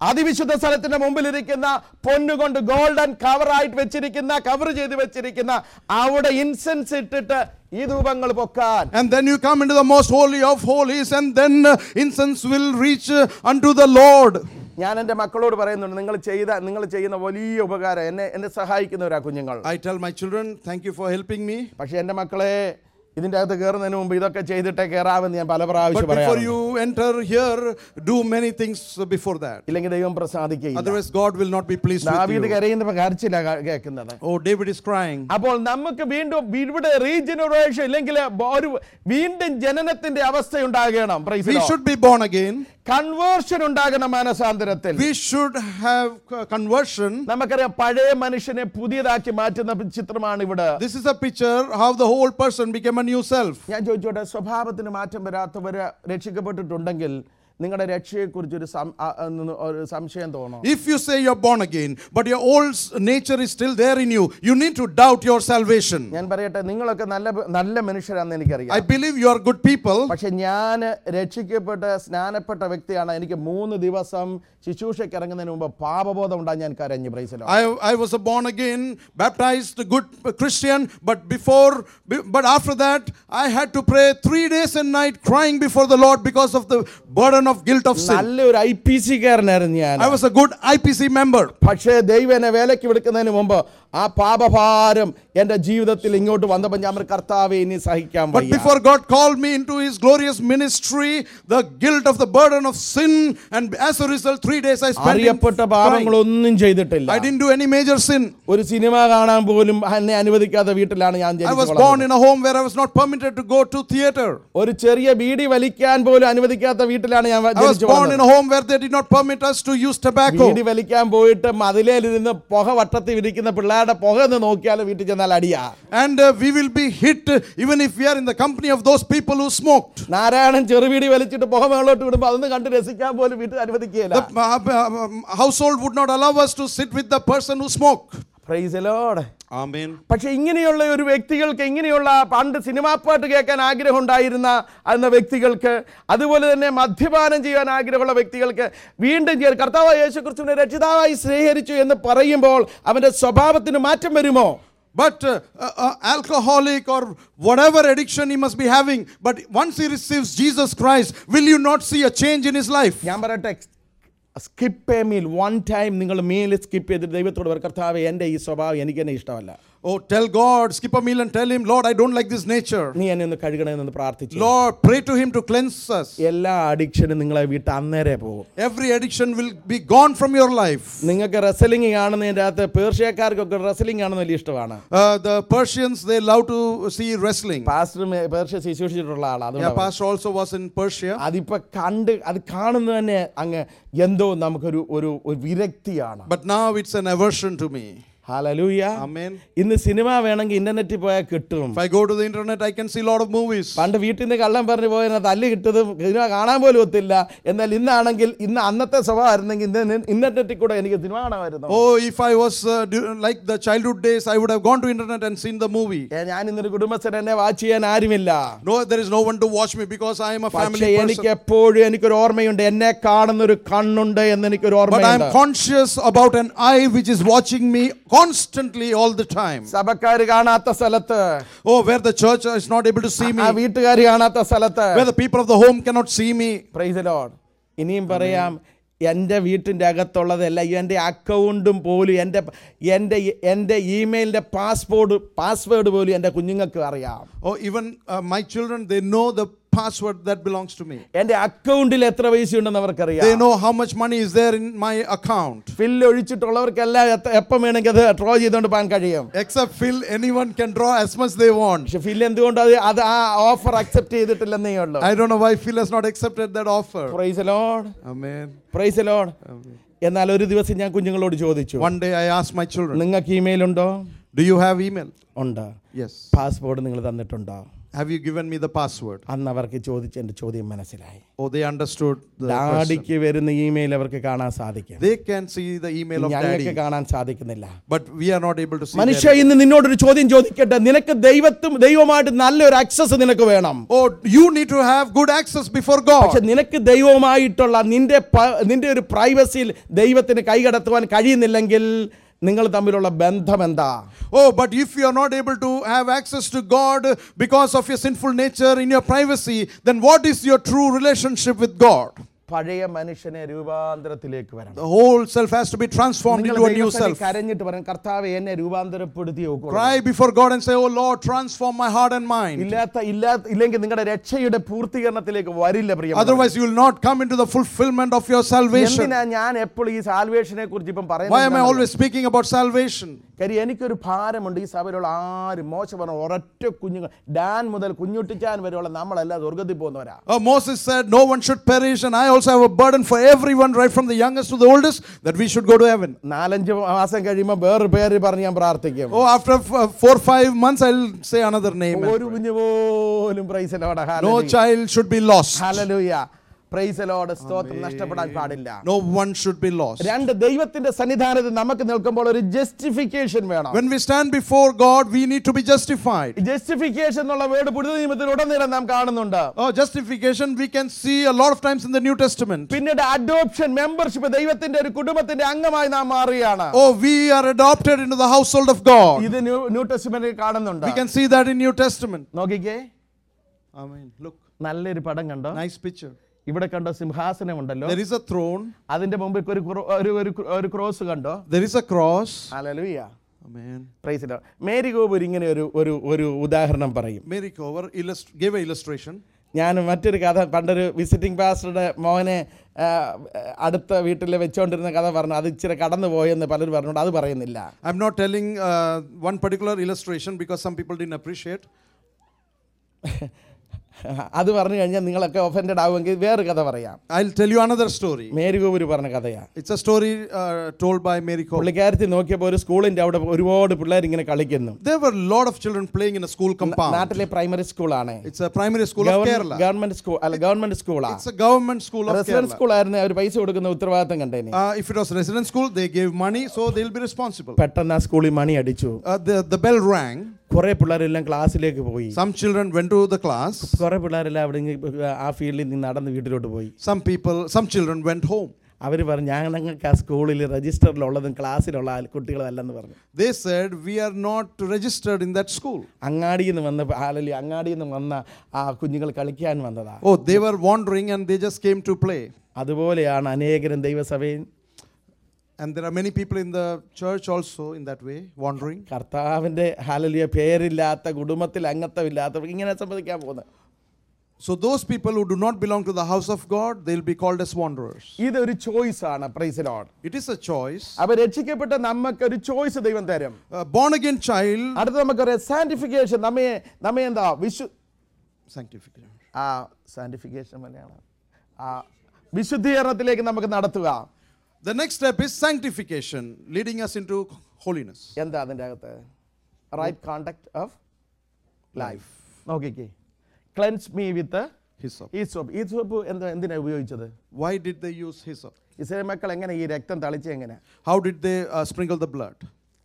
S1: അതിവിശുദ്ധ സ്ഥലത്തിന്റെ മുമ്പിൽ ഇരിക്കുന്ന പൊന്നുകൊണ്ട് ഗോൾഡൻ കവറായിട്ട് വെച്ചിരിക്കുന്ന കവർ ചെയ്ത് വെച്ചിരിക്കുന്ന അവിടെ ഇൻസെൻസ് ഇട്ടിട്ട് ഈ ധൂപങ്ങൾ പൊക്കാൻ
S2: And then you come into the most holy of holies, and then uh, incense will reach uh, unto the Lord.
S1: ഞാൻ എൻ്റെ മക്കളോട് പറയുന്നുണ്ട് നിങ്ങൾ ചെയ്ത നിങ്ങൾ ചെയ്യുന്ന വലിയ ഉപകാരം എന്നെ എന്നെ സഹായിക്കുന്നവരാ കുഞ്ഞുങ്ങൾ
S2: I tell my children, thank you for helping me.
S1: പക്ഷെ എൻ്റെ മക്കളെ ഇതിൻ്റെ അകത്ത് കയറുന്നതിന് മുമ്പ് ഇതൊക്കെ ചെയ്തിട്ടേ കയറാമെന്ന് ഞാൻ പല പ്രാവശ്യം
S2: But before
S1: പറയാം
S2: you enter here, do many things before that.
S1: ഇല്ലെങ്കിൽ ദൈവം പ്രസാദിക്കുകയില്ല
S2: Otherwise, God will not be pleased with
S1: ദാവീദ്
S2: you.
S1: കരയുന്നപ്പോ കരച്ചില്ല കേൾക്കുന്നത്
S2: Oh, David is crying.
S1: അപ്പോൾ നമുക്ക് വീണ്ടും ഇവിടെ റീജനറേഷൻ ഇല്ലെങ്കിൽ ഒരു വീണ്ടും ജനനത്തിന്റെ അവസ്ഥ ഉണ്ടാകണം
S2: We should be born again.
S1: Conversion ഉണ്ടാകണം മാനസാന്തരത്തിൽ
S2: We should have uh, conversion.
S1: നമുക്കറിയാം പഴയ മനുഷ്യനെ പുതിയതാക്കി മാറ്റുന്ന ചിത്രമാണ് ഇവിടെ
S2: This is a picture how the whole person became a new self.
S1: ഞാൻ ചോദിച്ചോട്ടെ സ്വഭാവത്തിന് മാറ്റം വരാത്തവര് രക്ഷിക്കപ്പെട്ടിട്ടുണ്ടെങ്കിൽ നിങ്ങളുടെ രക്ഷയെക്കുറിച്ച് ഒരു സം- ആ, ആ, ഒന്ന് ഒരു സംശയം തോന്നും
S2: If you say you're born again, but your old s- nature is still there in you, you need to doubt your salvation.
S1: ഞാൻ പറയട്ടെ നിങ്ങളൊക്കെ നല്ല നല്ല മനുഷ്യരാണെന്ന് എനിക്കറിയാം
S2: I believe you are good people,
S1: പക്ഷെ ഞാൻ രക്ഷിക്കപ്പെട്ട് സ്നാനപ്പെട്ട വ്യക്തിയാണ് എനിക്ക് മൂന്ന് ദിവസം ശുശ്രൂഷയ്ക്ക് ഇറങ്ങുന്നതിന് മുമ്പ് പാപബോധം ഉണ്ടാ ഞാൻ കരഞ്ഞു പ്രൈസിലോ
S2: I, I was a born again, baptized, good Christian, but before, be- but after that, I had to pray three days and night crying before the Lord because of the burden of guilt of sin.
S1: നല്ലൊരു I P C കാരനായിരുന്നു ഞാൻ
S2: I was a good IPC member.
S1: പക്ഷേ ദൈവം എന്നെ വേലയ്ക്ക് വിളിക്കുന്നതിന് മുമ്പ് ആ പാപഭാരം എന്റെ ജീവിതത്തിൽ ഇങ്ങോട്ട് വന്നപ്പോൾ ഞാൻ പറഞ്ഞു, കർത്താവേ ഇനി സഹിക്കാൻ
S2: But
S1: വയ്യ."
S2: before God called me into His glorious ministry, the guilt of the burden of sin, and as a result, three days I spent in
S1: അറിയപ്പെട്ട
S2: crying.
S1: പാപങ്ങളൊന്നും ചെയ്തിട്ടില്ല
S2: I didn't do any major sin.
S1: ഒരു cinema കാണാൻ പോലും എന്നെ അനുവദിക്കാത്ത വീട്ടിലാണ് ഞാൻ
S2: I was
S1: ജനിച്ചു
S2: born
S1: വളർന്നത്.
S2: in a home where I was not permitted to go to theater.
S1: ഒരു ചെറിയ ബീഡി വലിക്കാൻ പോലും അനുവദിക്കാത്ത വീട്ടിലാണ് ഞാൻ
S2: I was
S1: ജനിച്ചു
S2: born in
S1: വളർന്നത്.
S2: a home where they did not permit us to use tobacco.
S1: Beedi വലിക്കാൻ പോയിട്ട് മതിലേലിരുന്ന് പുക വട്ടത്തിൽ ഇരിക്കുന്ന പിള്ളേരുടെ പുക ഒന്ന് നോക്കിയാൽ വീട്ടിൽ ചെന്നാൽ അടിയാ
S2: And uh, we will be hit uh, even if we are in the company of those people who smoked.
S1: Narayanan ചെറുവീടി വലിച്ചിട്ട് പുക മേളോട്ട് വിടുമ്പോൾ അതൊന്ന് കണ്ട് രസിക്കാൻ പോലും വീട്ടിൽ അനുവദിക്കുകയില്ല
S2: The uh, uh, um, household would not allow us to sit with the person who smoked.
S1: Praise the Lord.
S2: Amen.
S1: പക്ഷെ ഇങ്ങനെയുള്ള ഒരു വ്യക്തികൾക്ക് ഇങ്ങനെയുള്ള പണ്ട് സിനിമാ പാട്ട് കേൾക്കാൻ ആഗ്രഹം ഉണ്ടായിരുന്ന എന്ന വ്യക്തികൾക്ക് അതുപോലെ തന്നെ മദ്യപാനം ചെയ്യാൻ ആഗ്രഹമുള്ള വ്യക്തികൾക്ക് വീണ്ടും ചെയ്യ- കർത്താവ് യേശു ക്രിസ്തുവിനെ രക്ഷിതാവായി സ്നേഹരിച്ചു എന്ന് പറയുമ്പോൾ അവന്റെ സ്വഭാവത്തിന് മാറ്റം വരുമോ
S2: But uh, uh, uh, alcoholic or whatever addiction he must be having, but once he receives Jesus Christ, will you not see a change in his life?
S1: ഞാൻ പറയട്ടെ skip a meal one time നിങ്ങൾ meal skip ചെയ്തിട്ട് ദൈവത്തോട് പറ കർത്താവ് എൻ്റെ ഈ സ്വഭാവം എനിക്ക് തന്നെ ഇഷ്ടമല്ല
S2: Oh, tell God, skip a meal and tell him, Lord, I don't like this nature.
S1: നീ എന്നെ ഒന്ന് കഴുകണമെന്ന് പ്രാർത്ഥിച്ചു
S2: Lord, pray to him to cleanse us.
S1: എല്ലാ അഡിക്ഷനും നിങ്ങളെ വിട്ട് അന്നേരെ പോകും
S2: Every addiction will be gone from your life.
S1: നിങ്ങൾക്ക് റെസലിംഗ് കാണുന്നതിൻ്റെ അകത്ത് പേർഷ്യക്കാർക്കൊക്കെ റെസലിംഗ് കാണുന്ന വലിയ ഇഷ്ടമാണ്
S2: Uh, the Persians, they love to see wrestling.
S1: Pastor മേ- പേർഷ്യ ശുശ്രൂഷിച്ചിട്ടുള്ള ആളാണ്
S2: Yeah,
S1: അതുകൊണ്ട്
S2: Pastor also was in Persia.
S1: അതിപ്പോ കണ്ട് അത് കാണുന്നത് തന്നെ അങ്ങ് എന്തോ നമുക്കൊരു ഒരു ഒരു വിരക്തിയാണ്
S2: But now it's an aversion to me.
S1: ഹാലലൂയ
S2: Amen.
S1: ഇന്ന് സിനിമ വേണമെങ്കിൽ ഇന്റർനെറ്റിൽ പോയാൽ കിട്ടും
S2: If I go to the internet, I can see a lot of movies.
S1: പണ്ട് വീട്ടിൽ നിന്ന് കള്ളം പറഞ്ഞു പോയതിനെ തല്ല് കിട്ടതും സിനിമ കാണാൻ പോലും ഒത്തില്ല എന്നാൽ ഇന്നാണെങ്കിൽ ഇന്ന് അന്നത്തെ സ്വഭാവമായിരുന്നെങ്കിൽ ഇന്ന് ഇന്റർനെറ്റിൽ കൂടെ എനിക്ക് സിനിമ കാണാമായിരുന്നു
S2: Oh, if I was uh, du- like the childhood days, I would have gone to internet and seen the movie.
S1: ഏ, ഞാൻ ഇന്നൊരു കുടുംബസ്ഥൻ എന്നെ വാച്ച് ചെയ്യാൻ ആരുമില്ല
S2: No, there is no one to watch me because I am a
S1: പക്ഷേ
S2: family
S1: എനിക്ക്
S2: person.
S1: എപ്പോഴും എനിക്കൊരു ഓർമ്മയുണ്ട് എന്നെ കാണുന്ന ഒരു കണ്ണുണ്ട് എന്ന് എനിക്കൊരു
S2: But I am
S1: ഓർമ്മയുണ്ട്
S2: conscious about an eye which is watching me constantly all the time.
S1: സഭക്കാര് കാണാത്ത സ്ഥലത്ത്
S2: Oh, where the church is not able to see me,
S1: ആ വീട്ടുകാര് കാണാത്ത സ്ഥലത്ത്
S2: where the people of the home cannot see me.
S1: Praise lord ഇനിയും പറയാം എൻ്റെ വീട്ടിൻ്റെ അകത്തുള്ളതല്ല എൻ്റെ അക്കൗണ്ടും പോലും എൻ്റെ എൻ്റെ എൻ്റെ ഇമെയിലിൻ്റെ പാസ്പോർട്ട് പാസ്വേഡ് പോലും എൻ്റെ കുഞ്ഞുങ്ങൾക്ക് അറിയാം
S2: Oh, even uh, my children, they know the password that belongs to me.
S1: എൻ്റെ അക്കൗണ്ടിൽ എത്ര പൈസ ഉണ്ടെന്ന്
S2: They
S1: അവർക്കറിയാം
S2: know how much money is there in my account.
S1: ഫില്ല് ഒഴിച്ചിട്ടുള്ളവർക്കെല്ലാം എത്ര- എപ്പം വേണമെങ്കിൽ അത് ഡ്രോ ചെയ്തുകൊണ്ട് പോകാൻ കഴിയും
S2: Except Phil, anyone can draw as much they want.
S1: പക്ഷെ ഫില്ല് എന്തുകൊണ്ട് അത് അത് ആ ഓഫർ അക്സെപ്റ്റ് ചെയ്തിട്ടില്ലെന്നേ ഉള്ളൂ
S2: I don't know why Phil has not accepted that offer.
S1: Praise lord
S2: Amen.
S1: Praise lord എന്നാൽ ഒരു ദിവസം ഞാൻ കുഞ്ഞുങ്ങളോട് ചോദിച്ചു
S2: One day I asked my children,
S1: നിങ്ങൾക്ക് ഇമെയിൽ ഉണ്ടോ
S2: Do you have email?
S1: ഉണ്ട്
S2: Yes.
S1: പാസ്പോർട്ട് നിങ്ങൾ തന്നിട്ടുണ്ടോ
S2: Have you given me the password?
S1: അന്ന് അവർക്ക് ചോദിച്ച എൻ്റെ ചോദ്യം മനസ്സിലായി
S2: Oh, they understood the question.
S1: ഡാഡിക്ക് വരുന്ന ഇമെയിൽ അവർക്ക് കാണാൻ സാധിക്കും
S2: They can see the email of
S1: ഞങ്ങൾക്ക്
S2: daddy,
S1: കാണാൻ സാധിക്കുന്നില്ല
S2: but we are not able to see
S1: മനുഷ്യ
S2: that.
S1: ഇന്ന് നിന്നോടൊരു ചോദ്യം ചോദിക്കട്ടെ നിനക്ക് ദൈവത്തും ദൈവമായിട്ട് നല്ലൊരു അക്സസ് നിനക്ക് വേണം
S2: Oh, you need to have good access before
S1: പക്ഷെ
S2: God.
S1: നിനക്ക് ദൈവവുമായിട്ടുള്ള നിന്റെ പ- നിന്റെ ഒരു പ്രൈവസിയിൽ ദൈവത്തിന് കൈകടത്തുവാൻ കഴിയുന്നില്ലെങ്കിൽ നിങ്ങൾ തമ്മിലുള്ള ബന്ധം എന്താ
S2: Oh, but if you are not able to have access to God because of your sinful nature in your privacy, then what is your true relationship with God?
S1: പഴയ മനുഷ്യനെ രൂപാന്തരത്തിലേക്ക് വരണം
S2: The whole self has to be transformed
S1: നിങ്ങൾ
S2: into a new
S1: ദൈവസന്നിധി
S2: self.
S1: കരഞ്ഞിട്ട് പറയും കർത്താവ് എന്നെ രൂപാന്തരപ്പെടുത്തി നോക്കൂ
S2: Cry before God and say, Oh Lord, transform my heart and mind.
S1: ഇല്ലാത്ത ഇല്ലാത്ത ഇല്ലെങ്കിൽ നിങ്ങളുടെ രക്ഷയുടെ പൂർത്തീകരണത്തിലേക്ക് വരില്ല പ്രിയ
S2: Otherwise, you will not come into the fulfillment of your salvation.
S1: എന്തിനാ ഞാൻ എപ്പോഴും ഈ സാൽവേഷനെ കുറിച്ച് ഇപ്പം
S2: Why am I
S1: പറയുന്നത്
S2: always speaking about salvation?
S1: കാര്യം എനിക്കൊരു ഭാരമുണ്ട് ഈ സഭയിലുള്ള ആരും മോശം പറഞ്ഞ ഒരൊറ്റ കുഞ്ഞുങ്ങൾ ഡാൻ മുതൽ കുഞ്ഞുട്ടിച്ചാൻ വരെയുള്ള നമ്മളെല്ലാം സ്വർഗത്തിൽ പോകുന്നവരാ
S2: Oh, Moses said, No one should perish, and I also have a burden for everyone, right from the youngest to the oldest, that we should go to heaven.
S1: നാലഞ്ച് മാസം കഴിയുമ്പോൾ വേറൊരു പേര് പറഞ്ഞ് ഞാൻ പ്രാർത്ഥിക്കും
S2: Oh, after f- four, five months, I'll say another name. and
S1: ഒരു കുഞ്ഞു പോലും പ്രൈസലോടെ
S2: No child should be lost.
S1: ഹലലൂയ പ്രൈസലോട് സ്തോത്രം നഷ്ടപ്പെടാൻ പാടില്ല
S2: No one should be lost.
S1: രണ്ട് ദൈവത്തിന്റെ സന്നിധാനത്തിൽ നമുക്ക് നിൽക്കുമ്പോൾ ഒരു ജസ്റ്റിഫിക്കേഷൻ വേണം
S2: When we stand before God, we need to be justified.
S1: Justification എന്നുള്ള വേർഡ് പുതിയ നിയമത്തിൽ ഉടനീളം നാം കാണുന്നുണ്ട്
S2: Oh, justification we can see a lot of times in the New Testament.
S1: പിന്നീട് അഡോപ്ഷൻ മെമ്പർഷിപ്പ് ദൈവത്തിന്റെ ഒരു കുടുംബത്തിന്റെ അംഗമായി നാം മാറുകയാണ്
S2: Oh, we are adopted into the household of God.
S1: ഇത് ന്യൂ ന്യൂ ടെസ്റ്റ്മെന്റിൽ കാണുന്നുണ്ട്
S2: We can see that in New Testament.
S1: നോക്കിക്കേ
S2: Amen. Look,
S1: നല്ലൊരു പടം കണ്ടോ
S2: nice picture.
S1: ഇവിടെ കണ്ടോ സിംഹാസനം ഉണ്ടല്ലോ
S2: There is a throne,
S1: അതിന്റെ മുമ്പിൽ ഒരു ക്രോ- ഒരു- ഒരു ഒരു ക്രോസ് കണ്ടോ
S2: there is a cross.
S1: Hallelujah
S2: Amen.
S1: Praise the lord. Mary Gopur ഇങ്ങനെ ഒരു ഒരു ഒരു ഉദാഹരണം പറയും
S2: Mary Cover illust- gave an illustration.
S1: ഞാൻ മറ്റൊരു കഥ പണ്ടൊരു വിസിറ്റിംഗ് പാസ്റ്ററുടെ മോനെ ആ, അടുത്ത വീട്ടിൽ വെച്ചുകൊണ്ടിരുന്ന കഥ പറഞ്ഞു അത് ഇച്ചിരി കടന്നു പോയെന്ന് പലരും പറഞ്ഞുകൊണ്ട് അത് പറയുന്നില്ല
S2: I'm not telling uh, one particular illustration because some people didn't appreciate.
S1: അത് പറഞ്ഞു കഴിഞ്ഞാൽ നിങ്ങളൊക്കെ ഒഫൻഡഡ് ആവുമെങ്കിൽ വേറെ കഥ പറയാം
S2: I'll tell you another story.
S1: Mary Gopur പറഞ്ഞ കഥയാ
S2: It's a story uh, told by Mary Cover.
S1: പുള്ളിക്കാരത്തി നോക്കിയപ്പോൾ ഒരു സ്കൂളിന്റെ അവിടെ ഒരുപാട് പിള്ളേർ ഇങ്ങനെ കളിക്കുന്നു
S2: There were a lot of children playing in a school compound.
S1: നാട്ടിലെ പ്രൈമറി സ്കൂളാണ്
S2: It's a primary school of Kerala.
S1: Government school അല്ല ഗവൺമെന്റ് സ്കൂളാ
S2: It's a government school of
S1: residence
S2: Kerala.
S1: സ്കൂളായിരുന്നു അവർ പൈസ കൊടുക്കുന്ന ഉത്തരവാദിത്തം കണ്ടേനെ
S2: Uh, if it was resident school, they gave money, so they'll be responsible.
S1: പെട്ടെന്ന് ആ സ്കൂളിൽ മണി അടിച്ചു
S2: Uh, the, the bell rang.
S1: കുറെ പിള്ളേരെല്ലാം ക്ലാസ്സിലേക്ക് പോയി
S2: Some children went to the class.
S1: കുറെ പിള്ളേരെല്ലാം അവിടെ ഇങ്ങ് ആ ഫീൽഡിൽ നിന്ന് നടന്ന് വീട്ടിലോട്ട് പോയി
S2: Some people, some children went home.
S1: അവർ പറഞ്ഞു ഞങ്ങൾക്ക് ആ സ്കൂളിൽ രജിസ്റ്ററിലുള്ളതും ക്ലാസ്സിലുള്ള ആൾ- കുട്ടികളല്ലെന്ന് പറഞ്ഞു
S2: They said, We are not registered in that school.
S1: അങ്ങാടിയിൽ നിന്ന് വന്ന ആളല്ലേ അങ്ങാടിയിൽ നിന്ന് വന്ന ആ കുഞ്ഞുങ്ങൾ കളിക്കാൻ വന്നതാ
S2: Oh, they were wandering and they just came to play.
S1: അതുപോലെയാണ് അനേകരും ദൈവസഭയിൽ
S2: And there are many people in the church also in that way, wandering.
S1: കർത്താവിൻ്റെ ഹാലലിയ പേരില്ലാത്ത കുടുംബത്തിൽ അംഗത്വമില്ലാത്തവർ ഇങ്ങനെ സംബന്ധിക്കാൻ പോകുന്നത്
S2: So, those people who do not belong to the house of God, they'll be called as wanderers.
S1: ഇതൊരു choice ആണ് praise lord
S2: It is a choice.
S1: അപ്പൊ രക്ഷിക്കപ്പെട്ട നമുക്ക് ഒരു ചോയ്സ് ദൈവം തരും
S2: A born again child,
S1: അടുത്ത നമുക്കൊരു സാന്റിഫിക്കേഷൻ നമ്മെ നമ്മെ എന്താ വിശു
S2: sanctification.
S1: ആ സാന്റിഫിക്കേഷൻ മലയാളം ആ വിശുദ്ധീകരണത്തിലേക്ക് നമുക്ക് നടത്തുക
S2: The next step is sanctification, leading us into holiness.
S1: എന്താ അതിൻ്റെ അകത്ത് റൈറ്റ് കോണ്ടാക്ട് ഓഫ് ലൈഫ് നോക്കിക്കേ ക്ലെൻസ് മീ വിത്ത്
S2: Hyssop.
S1: ഈ സോപ്പ് ഈ സോപ്പ് എന്താ എന്തിനാ ഉപയോഗിച്ചത്
S2: Why did they use hyssop?
S1: Israel മക്കൾ എങ്ങനെ ഈ രക്തം തളിച്ച് എങ്ങനെ
S2: How did they uh, sprinkle the blood?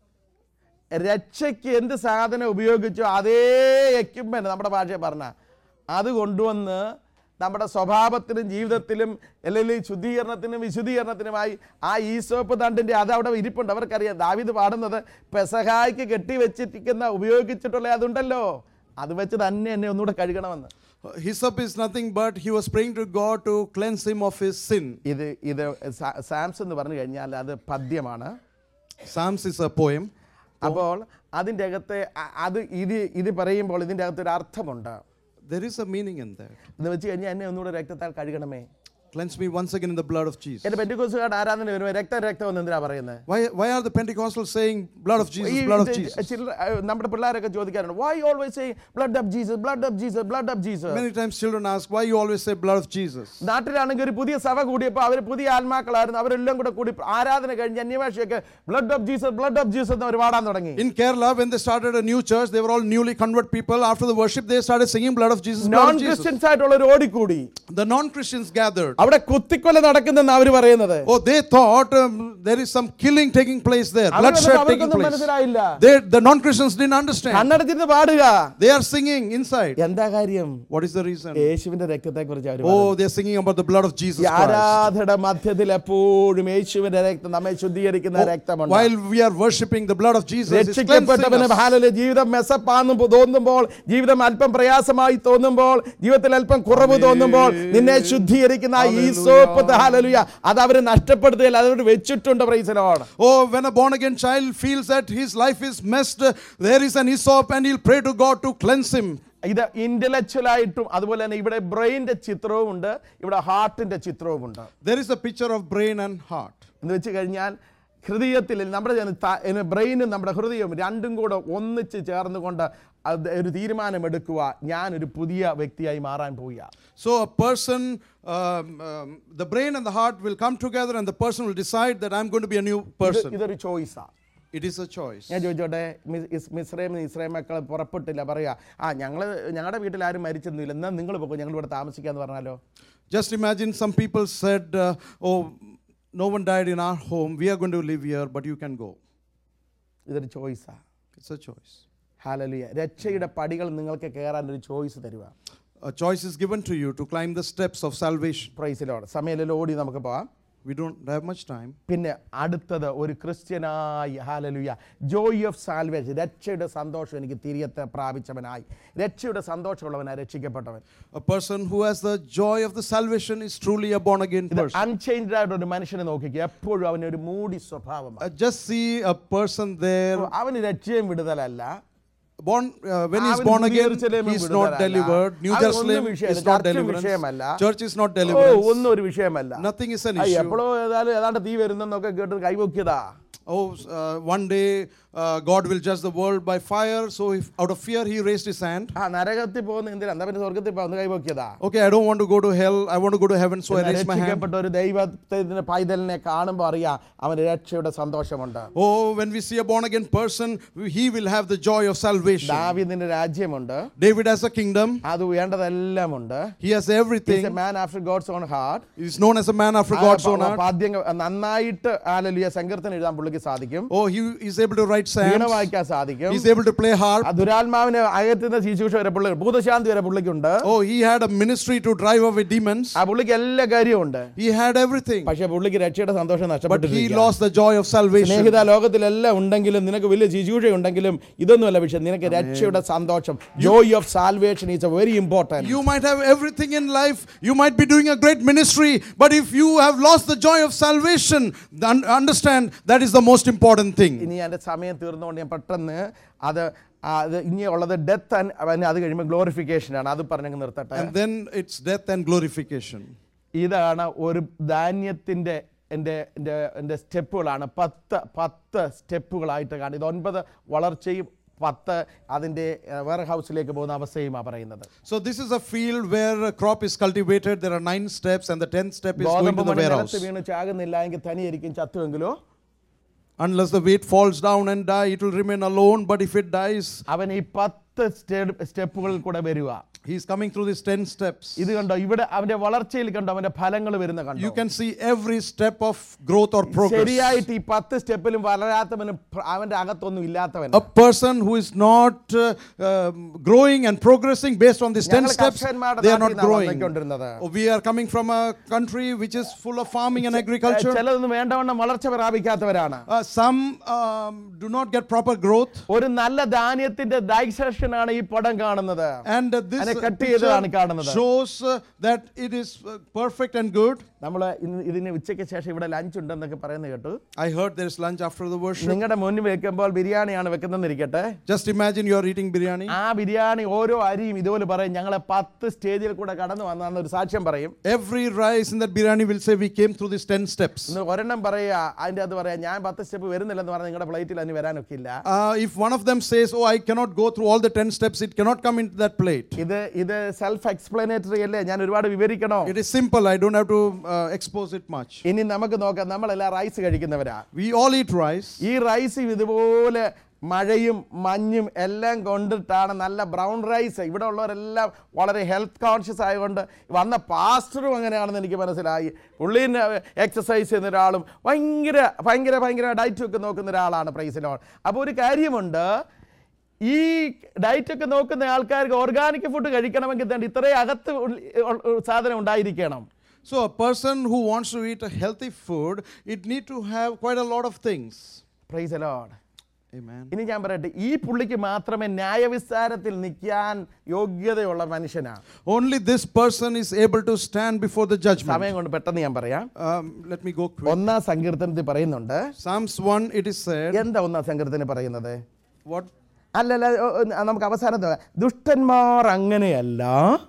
S1: രക്ഷയ്ക്ക് എന്ത് സാധനം ഉപയോഗിച്ചോ അതേ എക്യുപ്മെന്റ് നമ്മുടെ ഭാഷയിൽ പറഞ്ഞ അത് കൊണ്ടുവന്ന് നമ്മുടെ സ്വഭാവത്തിലും ജീവിതത്തിലും അല്ലെങ്കിൽ ശുദ്ധീകരണത്തിനും വിശുദ്ധീകരണത്തിനുമായി ആ ഈസോപ്പ് തണ്ടിൻ്റെ അത് അവിടെ ഇരിപ്പുണ്ട് അവർക്കറിയാം ദാവിദ് പാടുന്നത് പെസഹായ്ക്ക് കെട്ടിവെച്ചിരിക്കുന്ന ഉപയോഗിച്ചിട്ടുള്ള അതുണ്ടല്ലോ അത് വെച്ച് തന്നെ എന്നെ ഒന്നുകൂടെ കഴുകണമെന്ന്
S2: Uh, hyssop is nothing but he was praying to God to cleanse him of his sin.
S1: ഇത് ഇത് സാ- സാംസ് എന്ന് പറഞ്ഞു കഴിഞ്ഞാൽ അത് പദ്യമാണ്
S2: Psalms is a poem.
S1: അപ്പോൾ അതിൻ്റെ അകത്ത് അ- അത് ഇത് ഇത് പറയുമ്പോൾ ഇതിൻ്റെ അകത്ത് ഒരു അർത്ഥമുണ്ട്
S2: There is a meaning in that.
S1: എന്ന് വെച്ച് കഴിഞ്ഞാൽ എന്നെ ഒന്നുകൂടെ രക്തത്താൽ കഴുകണമേ
S2: Cleanse me once again in the blood of Jesus.
S1: എന്റെ പെന്റിക്കോസുകാരുടെ ആരാധന വരുമ്പോൾ രക്തം രക്തം എന്ന് എന്തിനാ പറയുന്നത്
S2: Why, why are the Pentecostals saying blood of Jesus,
S1: ഈ
S2: blood of
S1: ഇത്
S2: Jesus?
S1: ചില നമ്മുടെ പിള്ളേരൊക്കെ ചോദിക്കാറുണ്ട് why always say blood of Jesus blood of Jesus blood of Jesus
S2: Many times children ask, why you always say blood of Jesus?
S1: നാട്ടിലാണെങ്കിൽ ഒരു പുതിയ സഭ കൂടിയപ്പോൾ അവർ പുതിയ ആത്മാക്കളായിരുന്നു അവരെല്ലാം കൂടെ കൂടി ആരാധന കഴിഞ്ഞ് അന്യഭാഷയൊക്കെ blood of Jesus blood of Jesus എന്ന് അവർ പാടാൻ തുടങ്ങി
S2: In Kerala, when they started a new church, they were all newly convert people. After the worship, they started singing blood of Jesus, blood
S1: non
S2: of Jesus.
S1: Christians ആയിട്ടുള്ളവർ ഓടിക്കൂടി
S2: The non-Christians gathered.
S1: അവിടെ കുത്തിക്കൊല നടക്കുന്നെന്ന് അവർ പറയുന്നത്
S2: Oh, they thought um, there is some killing taking place there,
S1: our
S2: bloodshed
S1: വന്നപ്പോൾ
S2: taking
S1: അവർക്കൊന്നും
S2: place.
S1: മനസ്സിലായില്ല
S2: They, the non-Christians didn't understand.
S1: കണ്ണടച്ചിരുന്ന് പാടുക
S2: They are singing inside.
S1: എന്താ കാര്യം
S2: What is the reason?
S1: യേശുവിന്റെ രക്തത്തെ കുറിച്ച് അവർ
S2: Oh, they are singing about the blood of Jesus
S1: ഈ
S2: Christ.
S1: ആരാധന മധ്യത്തിൽ എപ്പോഴും യേശുവിന്റെ രക്തം നമ്മെ ശുദ്ധീകരിക്കുന്ന രക്തമുണ്ട്
S2: While we are worshipping the blood of Jesus, it's cleansing
S1: രക്ഷിക്കപ്പെട്ടവന്
S2: us.
S1: ഹാലല് ജീവിതം മെസ്സപ്പാന്ന് തോന്നുമ്പോൾ ജീവിതം അല്പം പ്രയാസമായി തോന്നുമ്പോൾ ജീവിതത്തിൽ അല്പം കുറവ് തോന്നുമ്പോൾ നിന്നെ ശുദ്ധീകരിക്കുന്ന ഈ സോപ്പ് ഹാലലുയ അത് അവർ നഷ്ടപ്പെടുത്തുകയില്ല അതവർ വെച്ചിട്ടുണ്ട് പ്രൈസലോട്
S2: Oh, when a born again child feels that his life is messed, there is an hyssop and he'll pray to God to cleanse him.
S1: ഇത് ഇന്റലക്ച്വൽ ആയിട്ടും അതുപോലെ തന്നെ ഇവിടെ ബ്രെയിന്റെ ചിത്രവും ഉണ്ട് ഇവിടെ ഹാർട്ടിന്റെ ചിത്രവും ഉണ്ട്
S2: There is a picture of brain and heart.
S1: എന്ന് വെച്ച് കഴിഞ്ഞാൽ ഹൃദയത്തിൽ നമ്മുടെ ബ്രെയിനും നമ്മുടെ ഹൃദയവും രണ്ടും കൂടെ ഒന്നിച്ച് ചേർന്നുകൊണ്ട് അത് ഒരു തീരുമാനമെടുക്കുക ഞാനൊരു പുതിയ വ്യക്തിയായി മാറാൻ പോവുക
S2: So a person, um, um, the brain and the heart will come together and the person will decide that I'm going to be a new
S1: ഇത്
S2: person.
S1: ഇതൊരു ചോയ്സാണ്
S2: It is a choice.
S1: ഞാൻ ചോദിച്ചോട്ടെ മി- ഇസ് മിസ്രൈം ഇസ്രായേൽ മക്കൾ പുറപ്പെട്ടില്ല പറയാ ആ ഞങ്ങൾ ഞങ്ങളുടെ വീട്ടിൽ ആരും മരിച്ചൊന്നുമില്ല എന്നാൽ നിങ്ങൾ പോകും ഞങ്ങൾ ഇവിടെ താമസിക്കാന്ന് പറഞ്ഞാലോ
S2: Just imagine some people said, uh, Oh, no one died in our home. We are going to live here, but you can go.
S1: ഇതൊരു ചോയ്സാണ്
S2: It's a choice.
S1: ഹാലലിയ രക്ഷയുടെ പടികൾ നിങ്ങൾക്ക് കയറാൻ ഒരു ചോയ്സ് തരുക
S2: A choice is given to you to climb the steps of salvation.
S1: പ്രൈസിലോട് സമയത്തിൽ ഓടി നമുക്ക് പോവാം
S2: We don't have much time.
S1: പിന്നെ അടുത്തത് ഒരു ക്രിസ്ത്യനായി ഹാലലുയ ജോയ് ഓഫ് സാൽവേഷൻ രക്ഷയുടെ സന്തോഷം എനിക്ക് തിരിയത്തെ പ്രാപിച്ചവനായി രക്ഷയുടെ സന്തോഷമുള്ളവനായി രക്ഷിക്കപ്പെട്ടവൻ
S2: A person who has the joy of the salvation is truly a born again
S1: ഇത്
S2: person.
S1: അൺചേഞ്ച്ഡ് ആയിട്ട് ഒരു മനുഷ്യനെ നോക്കിക്കുക എപ്പോഴും അവനൊരു മൂടി സ്വഭാവമാണ്
S2: Uh, just see a person there
S1: അവന് രക്ഷയും വിടുതലല്ല
S2: born uh, when he's
S1: അവന്
S2: born
S1: പുതിയ
S2: again
S1: ജെറുസലേമും
S2: he's not
S1: വിടുതലല്ല.
S2: delivered new
S1: അവന്
S2: jerusalem
S1: ഒന്നും വിഷയമല്ല.
S2: is not
S1: ചർച്ചും
S2: deliverance
S1: വിഷയമല്ല.
S2: church is not
S1: oh
S2: deliverance
S1: ഒന്നും ഒരു വിഷയമല്ല
S2: nothing is an
S1: ആ,
S2: issue
S1: എപ്പോഴോ ഏതായാലും ഏതാണ്ട് തീ വരുന്നെന്നൊക്കെ കേട്ട് കൈവക്കിയതാ
S2: oh uh, one day uh, god will judge the world by fire so if out of fear he raised his hand
S1: ആ നരകത്തിൽ പോകുന്ന എന്തിനാ എന്താ പിന്നെ സ്വർഗത്തിൽ പോകുന്ന കൈവക്കിയതാ
S2: okay i don't want to go to hell i want to go to heaven so i raised my hand
S1: രക്ഷിക്കപ്പെട്ട ഒരു ദൈവത്തിന്റെ പൈതലിനെ കാണുമ്പോൾ അറിയാം അവന് രക്ഷയുടെ സന്തോഷമുണ്ട്
S2: oh when we see a born again person he will have the joy of salvation
S1: ദാവീദിന്റെ രാജ്യമുണ്ട്
S2: david has a kingdom
S1: അത് വേണ്ടതെല്ലാം ഉണ്ട്
S2: he has everything
S1: man after God's own heart
S2: he is known as a man after god's own heart
S1: പാദ്യങ്ങൾ നന്നായിട്ട് hallelujah സങ്കീർത്തനം എഴുതാൻ പുള്ളിക്ക് സാധിക്കും
S2: oh he is able to write
S1: Veena
S2: psalms
S1: വായിക്കാൻ സാധിക്കും
S2: he's able to play harp
S1: ആ ദുരാത്മാവിന് അകത്തുനിന്ന് ശുശ്രൂഷ വരെ പുള്ളി ഭൂതശാന്തി വരെ പുള്ളിക്കുണ്ട്
S2: Oh, he had a ministry to drive away demons.
S1: ആ പുള്ളിക്ക് എല്ലാ കാര്യവും ഉണ്ട്
S2: He had everything.
S1: പക്ഷെ പുള്ളിക്ക് രക്ഷയുടെ സന്തോഷം
S2: But he
S1: നഷ്ടപ്പെട്ടിരിക്കുക
S2: lost the joy of salvation.
S1: സ്നേഹിത ലോകത്തിലെല്ലാം ഉണ്ടെങ്കിലും നിനക്ക് വലിയ ശുശ്രൂഷ ഉണ്ടെങ്കിലും ഇതൊന്നുമല്ല വിഷയം നിനക്ക് രക്ഷയുടെ സന്തോഷം joy of salvation is a very important
S2: You might have everything in life. You might be doing a great ministry. But if you have lost the joy of salvation, then understand that is the most important thing.
S1: ഇനി എൻ്റെ സമയം തീർന്നുകൊണ്ട് ഞാൻ പെട്ടെന്ന് അത് ആ, അത് ഇനിയുള്ളത് death and അത് കഴിയുമ്പോൾ ഗ്ലോറിഫിക്കേഷനാണ് അത് പറഞ്ഞങ്ങ് നിർത്തട്ടെ
S2: And then it's death and glorification.
S1: ഇതാണ് ഒരു ധാന്യത്തിൻ്റെ എൻ്റെ എൻ്റെ എൻ്റെ സ്റ്റെപ്പുകളാണ് പത്ത് പത്ത് സ്റ്റെപ്പുകളായിട്ട് കാണും ഇത് ഒൻപത് വളർച്ചയും പത്ത് അതിൻ്റെ വെയർ ഹൗസിലേക്ക് പോകുന്ന അവസ്ഥയുമാണ് പറയുന്നത്
S2: So this is a field where a crop is cultivated. There are nine steps, and the tenth step is going
S1: ഗോതമ്പ്
S2: to the
S1: മണി
S2: warehouse.
S1: നിലത്ത് വീണ് ചാകുന്നില്ല എങ്കിൽ തനിയായിരിക്കും ചത്തുവെങ്കിലോ
S2: Unless the weight falls down and die, it will remain alone. But if it dies,
S1: അവൻ ഈ പത്ത് സ്റ്റെപ്പുകളിൽ കൂടെ വരിക
S2: he's coming through these ten steps.
S1: ഇത് കണ്ടോ ഇവിടെ അവന്റെ വളർച്ചയിൽ കണ്ടോ അവന്റെ ഫലങ്ങൾ വരുന്ന കണ്ടോ
S2: You can see every step of growth or progress.
S1: ശരിയായിട്ട് ഈ പത്ത് സ്റ്റെപ്പിലും വളരാത്തവന് പ്ര- അവന്റെ അകത്തൊന്നും ഇല്ലാത്തവൻ
S2: A person who is not uh, um, growing and progressing based on these 10
S1: ഞങ്ങൾ
S2: steps,
S1: കർഷകന്മാരുടെ
S2: they are not
S1: നാട്ടിൽ നിന്നാണ്
S2: growing.
S1: വന്നുകൊണ്ടിരുന്നത്.
S2: Oh, We are coming from a country which is full of farming and agriculture.
S1: ചിലതൊന്നും വേണ്ടവണ്ണം വളർച്ച പ്രാപിക്കാത്തവരാണ്
S2: Uh, some um, do not get proper growth.
S1: ഒരു നല്ല ധാന്യത്തിന്റെ digestion മനുഷ്യനാണ് ഈ പടം കാണുന്നത്
S2: And uh, this
S1: അതിനെ
S2: uh,
S1: cut ചെയ്തതാണ്
S2: picture
S1: കാണുന്നത്.
S2: shows uh, that it is uh, perfect and good.
S1: നമ്മൾ ഇന്ന് ഇതിന് ഉച്ചയ്ക്ക് ശേഷം ഇവിടെ ലഞ്ച് ഉണ്ടെന്നൊക്കെ പറയുന്നത് കേട്ടു
S2: I heard there is lunch after the worship.
S1: നിങ്ങളുടെ മുന്നിൽ വെക്കുമ്പോൾ ബിരിയാണിയാണ് വെക്കുന്നതെന്നിരിക്കട്ടെ
S2: Just imagine you are eating biryani.
S1: ആ ബിരിയാണി ഓരോ അരിയും ഇതുപോലെ പറയും ഞങ്ങളെ പത്ത് സ്റ്റേജിൽ കൂടെ കടന്നു വന്നാന്ന് ഒരു സാക്ഷ്യം പറയും
S2: Every rice in that biryani will say, We came through these 10 steps.
S1: ഇന്ന് ഒരെണ്ണം പറയുക അതിൻ്റെ അത് പറയാം ഞാൻ പത്ത് സ്റ്റെപ്പ് വരുന്നില്ലെന്ന് പറഞ്ഞാൽ നിങ്ങളുടെ ഫ്ലൈറ്റിൽ അതിന് വരാനൊക്കെ ഇല്ല
S2: Uh, if one of them says, Oh, I cannot go through all the 10 steps, it cannot come into that plate.
S1: ഇത് ഇത് സെൽഫ് എക്സ്പ്ലനേറ്ററി അല്ലേ ഞാൻ ഒരുപാട് വിവരിക്കണോ
S2: It is simple. I don't have to uh, expose it much.
S1: ഇനി നമുക്ക് നോക്കാം നമ്മളെല്ലാം rice കഴിക്കുന്നവരാ
S2: We all eat rice.
S1: ഈ റൈസ് ഇതുപോലെ മഴയും മഞ്ഞും എല്ലാം കൊണ്ടിട്ടാണ് നല്ല ബ്രൗൺ റൈസ് ഇവിടെ ഉള്ളവരെല്ലാം വളരെ ഹെൽത്ത് കോൺഷ്യസ് ആയതുകൊണ്ട് വന്ന പാസ്റ്ററും അങ്ങനെയാണെന്ന് എനിക്ക് മനസ്സിലായി പുള്ളീനെ എക്സസൈസ് ചെയ്യുന്ന ഒരാളും ഭയങ്കര ഭയങ്കര ഭയങ്കര ഡയറ്റ് ഒക്കെ നോക്കുന്ന ഒരാളാണ് പ്രൈസിനോൾ അപ്പോൾ ഒരു കാര്യമുണ്ട് ഈ ഡയറ്റ് ഒക്കെ നോക്കുന്ന ആൾക്കാർക്ക് ഓർഗാനിക് ഫുഡ് കഴിക്കണമെങ്കിൽ തന്നെ ഇത്രയും അകത്ത് ഉൾ- ഉൾ- സാധനം ഉണ്ടായിരിക്കണം
S2: So, a person who wants to eat a healthy food, it need to have quite a lot of things.
S1: Praise lord
S2: Amen.
S1: ഇനി ഞാൻ പറയട്ടെ ഈ പുള്ളിക്ക് മാത്രമേ ന്യായവിസ്താരത്തിൽ നിൽക്കാൻ യോഗ്യതയുള്ള മനുഷ്യനാണ്
S2: Only this person is able to stand before the judgment.
S1: സമയം കൊണ്ട് പെട്ടെന്ന് ഞാൻ പറയാം
S2: Um, let me go quick.
S1: ഒന്നാം സങ്കീർത്തനത്തിൽ പറയുന്നുണ്ട്
S2: Psalms 1, it is said,
S1: എന്താ ഒന്നാം സങ്കീർത്തനം പറയുന്നത്
S2: What?
S1: അല്ലല്ല ഓ, ഓ, നമുക്ക് അവസാനം ദുഷ്ടന്മാർ അങ്ങനെയല്ല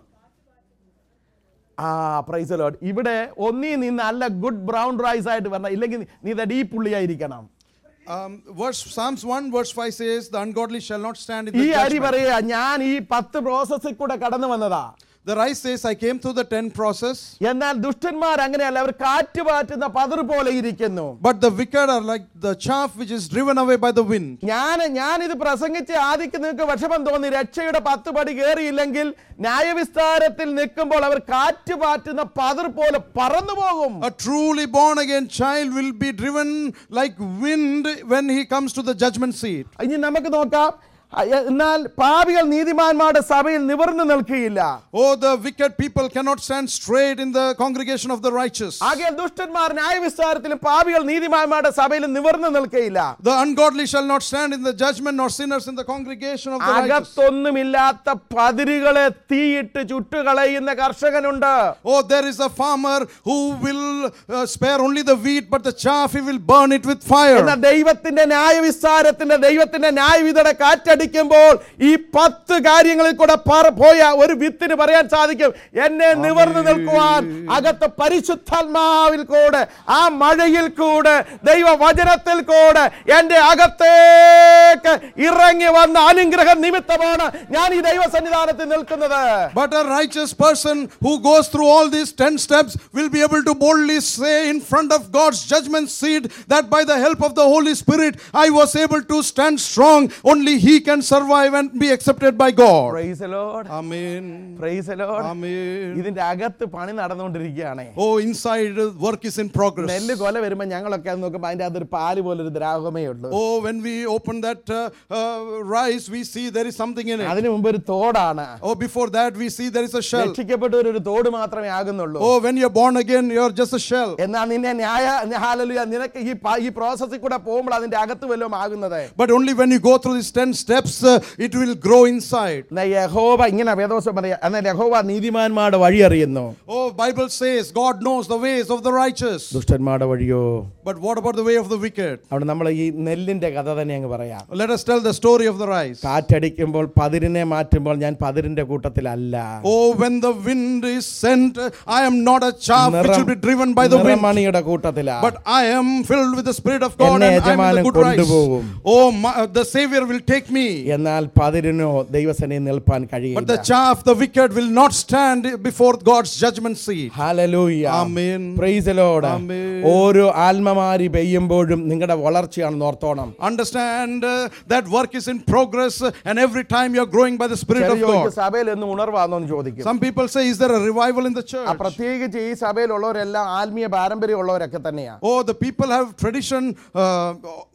S1: ആ പ്രൈസ് ലോഡ് ഇവിടെ ഒന്നീ നീ നല്ല ഗുഡ് ബ്രൗൺ റൈസ് ആയിട്ട് വരണം ഇല്ലെങ്കിൽ നീ ദ പുള്ളിയായിരിക്കണം
S2: Um, verse Psalms 1, verse 5 says, The ungodly shall not stand in
S1: ഈ
S2: the
S1: അരി
S2: judgment.
S1: പറയുക ഞാൻ ഈ പത്ത് പ്രോസസ്സിൽ കൂടെ കടന്നു വന്നതാ
S2: The rice says, I came through the 10 process,
S1: എന്നാൽ ദുഷ്ടന്മാർ അങ്ങനെയല്ല അവർ കാറ്റ് പാറ്റുന്ന പതിർ പോലെ ഇരിക്കുന്നു
S2: but the wicked are like the chaff which is driven away by the wind.
S1: ഞാൻ ഞാൻ ഇത് പ്രസംഗിച്ച് ആദ്യക്ക് നിങ്ങൾക്ക് വിഷമം തോന്നി രക്ഷയുടെ പത്ത് പടി കയറിയില്ലെങ്കിൽ ന്യായവിസ്താരത്തിൽ നിൽക്കുമ്പോൾ അവർ കാറ്റ് പാറ്റുന്ന പതിർ പോലെ പറന്നു പോകും
S2: A truly born again child will be driven like wind when he comes to the judgment seat.
S1: ഇനി നമുക്ക് നോക്കാം അ- എന്നാൽ പാപികൾ നീതിമാന്മാരുടെ സഭയിൽ നിവർന്നു നിൽക്കുകയില്ല
S2: Oh, the wicked people cannot stand straight in the congregation of the righteous.
S1: ആകെ ദുഷ്ടന്മാർ ന്യായവിസ്താരത്തിലും പാപികൾ നീതിമാന്മാരുടെ സഭയിലും നിവർന്നു നിൽക്കുകയില്ല
S2: The ungodly shall not stand in the judgment, nor sinners in the congregation of the righteous.
S1: അകത്തൊന്നുമില്ലാത്ത പതിരുകളെ തീയിട്ട് ചുട്ടുകളയുന്ന കർഷകനുണ്ട്
S2: Oh, there is a farmer who will uh, spare only the wheat, but the chaff he will burn it with fire.
S1: എന്ന ദൈവത്തിന്റെ ന്യായവിസ്താരത്തിന്റെ ദൈവത്തിന്റെ ന്യായവിധയുടെ കാറ്റടിക്കുമ്പോൾ ഈ പത്ത് കാര്യങ്ങളിൽ കൂടെ പറ- പോയ ഒരു വിത്തിന് പറയാൻ സാധിക്കും എന്നെ നിവർന്നു നിൽക്കുവാൻ അകത്ത് പരിശുദ്ധാത്മാവിൽ കൂടെ ആ മഴയിൽ കൂടെ ദൈവവചനത്തിൽ കൂടെ എന്റെ അകത്തേക്ക് ഇറങ്ങി വന്ന അനുഗ്രഹം നിമിത്തമാണ് ഞാൻ ഈ ദൈവ സന്നിധാനത്തിൽ നിൽക്കുന്നത്
S2: But a righteous person who goes through all these 10 steps will be able to boldly say in front of God's judgment seat that by the help of the Holy Spirit I was able to stand strong. Only He can survive and be accepted by God.
S1: Praise the Lord.
S2: Amen.
S1: Praise the Lord.
S2: Amen.
S1: ഇതിന്റെ അകത്ത് പണി നടന്നുകൊണ്ടിരിക്കുകയാണ്
S2: Oh, inside uh, work is in progress.
S1: നെല്ല് കൊല വരുമ്പോൾ ഞങ്ങളൊക്കെ അത് നോക്കുമ്പോൾ അതിന്റെ അകത്തൊരു പാല് പോലൊരു ദ്രാവകമേ ഉള്ളൂ
S2: Oh, when we open that uh, uh, rice, we see there is something in it.
S1: അതിനു മുമ്പ് ഒരു തോടാണ്
S2: Oh, before that, we see there is a shell.
S1: രക്ഷിക്കപ്പെട്ടവർ ഒരു തോട് മാത്രമേ ആകുന്നുള്ളൂ
S2: Oh, when you're born again, you're just a shell.
S1: എന്നാൽ നിന്നെ ന്യായ ഹാലലുയ നിനക്ക് ഈ പ- ഈ പ്രോസസ്സിൽ കൂടെ പോകുമ്പോൾ അതിന്റെ അകത്ത് വല്ലതും ആകുന്നത്
S2: But only when you go through these 10 steps, uh, it will grow inside.
S1: എന്നാ യഹോവ ഇങ്ങനെ വേദോസം പറയാ എന്നാൽ യഹോവ നീതിമാന്മാരുടെ വഴി അറിയുന്നു
S2: Oh, Bible says God knows the ways of the righteous.
S1: ദുഷ്ടന്മാരുടെ വഴിയോ
S2: But what about the way of the wicked?
S1: അവിടെ നമ്മൾ ഈ നെല്ലിന്റെ കഥ തന്നെ അങ്ങ് പറയാം
S2: Let us tell the story of the rice.
S1: കാറ്റടിക്കുമ്പോൾ പതിരിനെ മാറ്റുമ്പോൾ ഞാൻ പതിരിന്റെ കൂട്ടത്തിലല്ല
S2: Oh, when the wind is sent, uh, I am not a chaff which will be driven by the wind.
S1: നിറമണിയുടെ കൂട്ടത്തിലാ
S2: But I am filled with the Spirit of God
S1: എന്നെ
S2: and I am in
S1: യജമാനൻ
S2: the good rice.
S1: കൊണ്ടുപോകും.
S2: Oh, my, uh, the Savior will take me.
S1: എന്നാൽ പതിരിനോ ദൈവസനെ നിൽപ്പാൻ
S2: But the
S1: കഴിയില്ല
S2: chaff, the wicked, will not stand before God's judgment seat.
S1: Hallelujah
S2: Amen.
S1: Praise the lord
S2: Amen.
S1: ഓരോ ആത്മമാരി പെയ്യുമ്പോഴും നിങ്ങളുടെ വളർച്ചയാണ് ഓർത്തോണം
S2: Understand uh, that work is in progress uh, and every time you're growing by the Spirit of
S1: ചെറിയ
S2: God.
S1: സഭയിൽ എന്ന് ഉണർവാന്നോ എന്ന് ചോദിക്കും
S2: Some people say, Is there a revival in the
S1: ആ
S2: church?
S1: പ്രത്യേകിച്ച് ഈ സഭയിലുള്ളവരെല്ലാം ആത്മീയ പാരമ്പര്യമുള്ളവരൊക്കെ തന്നെയാ
S2: Oh, the people have tradition. Uh,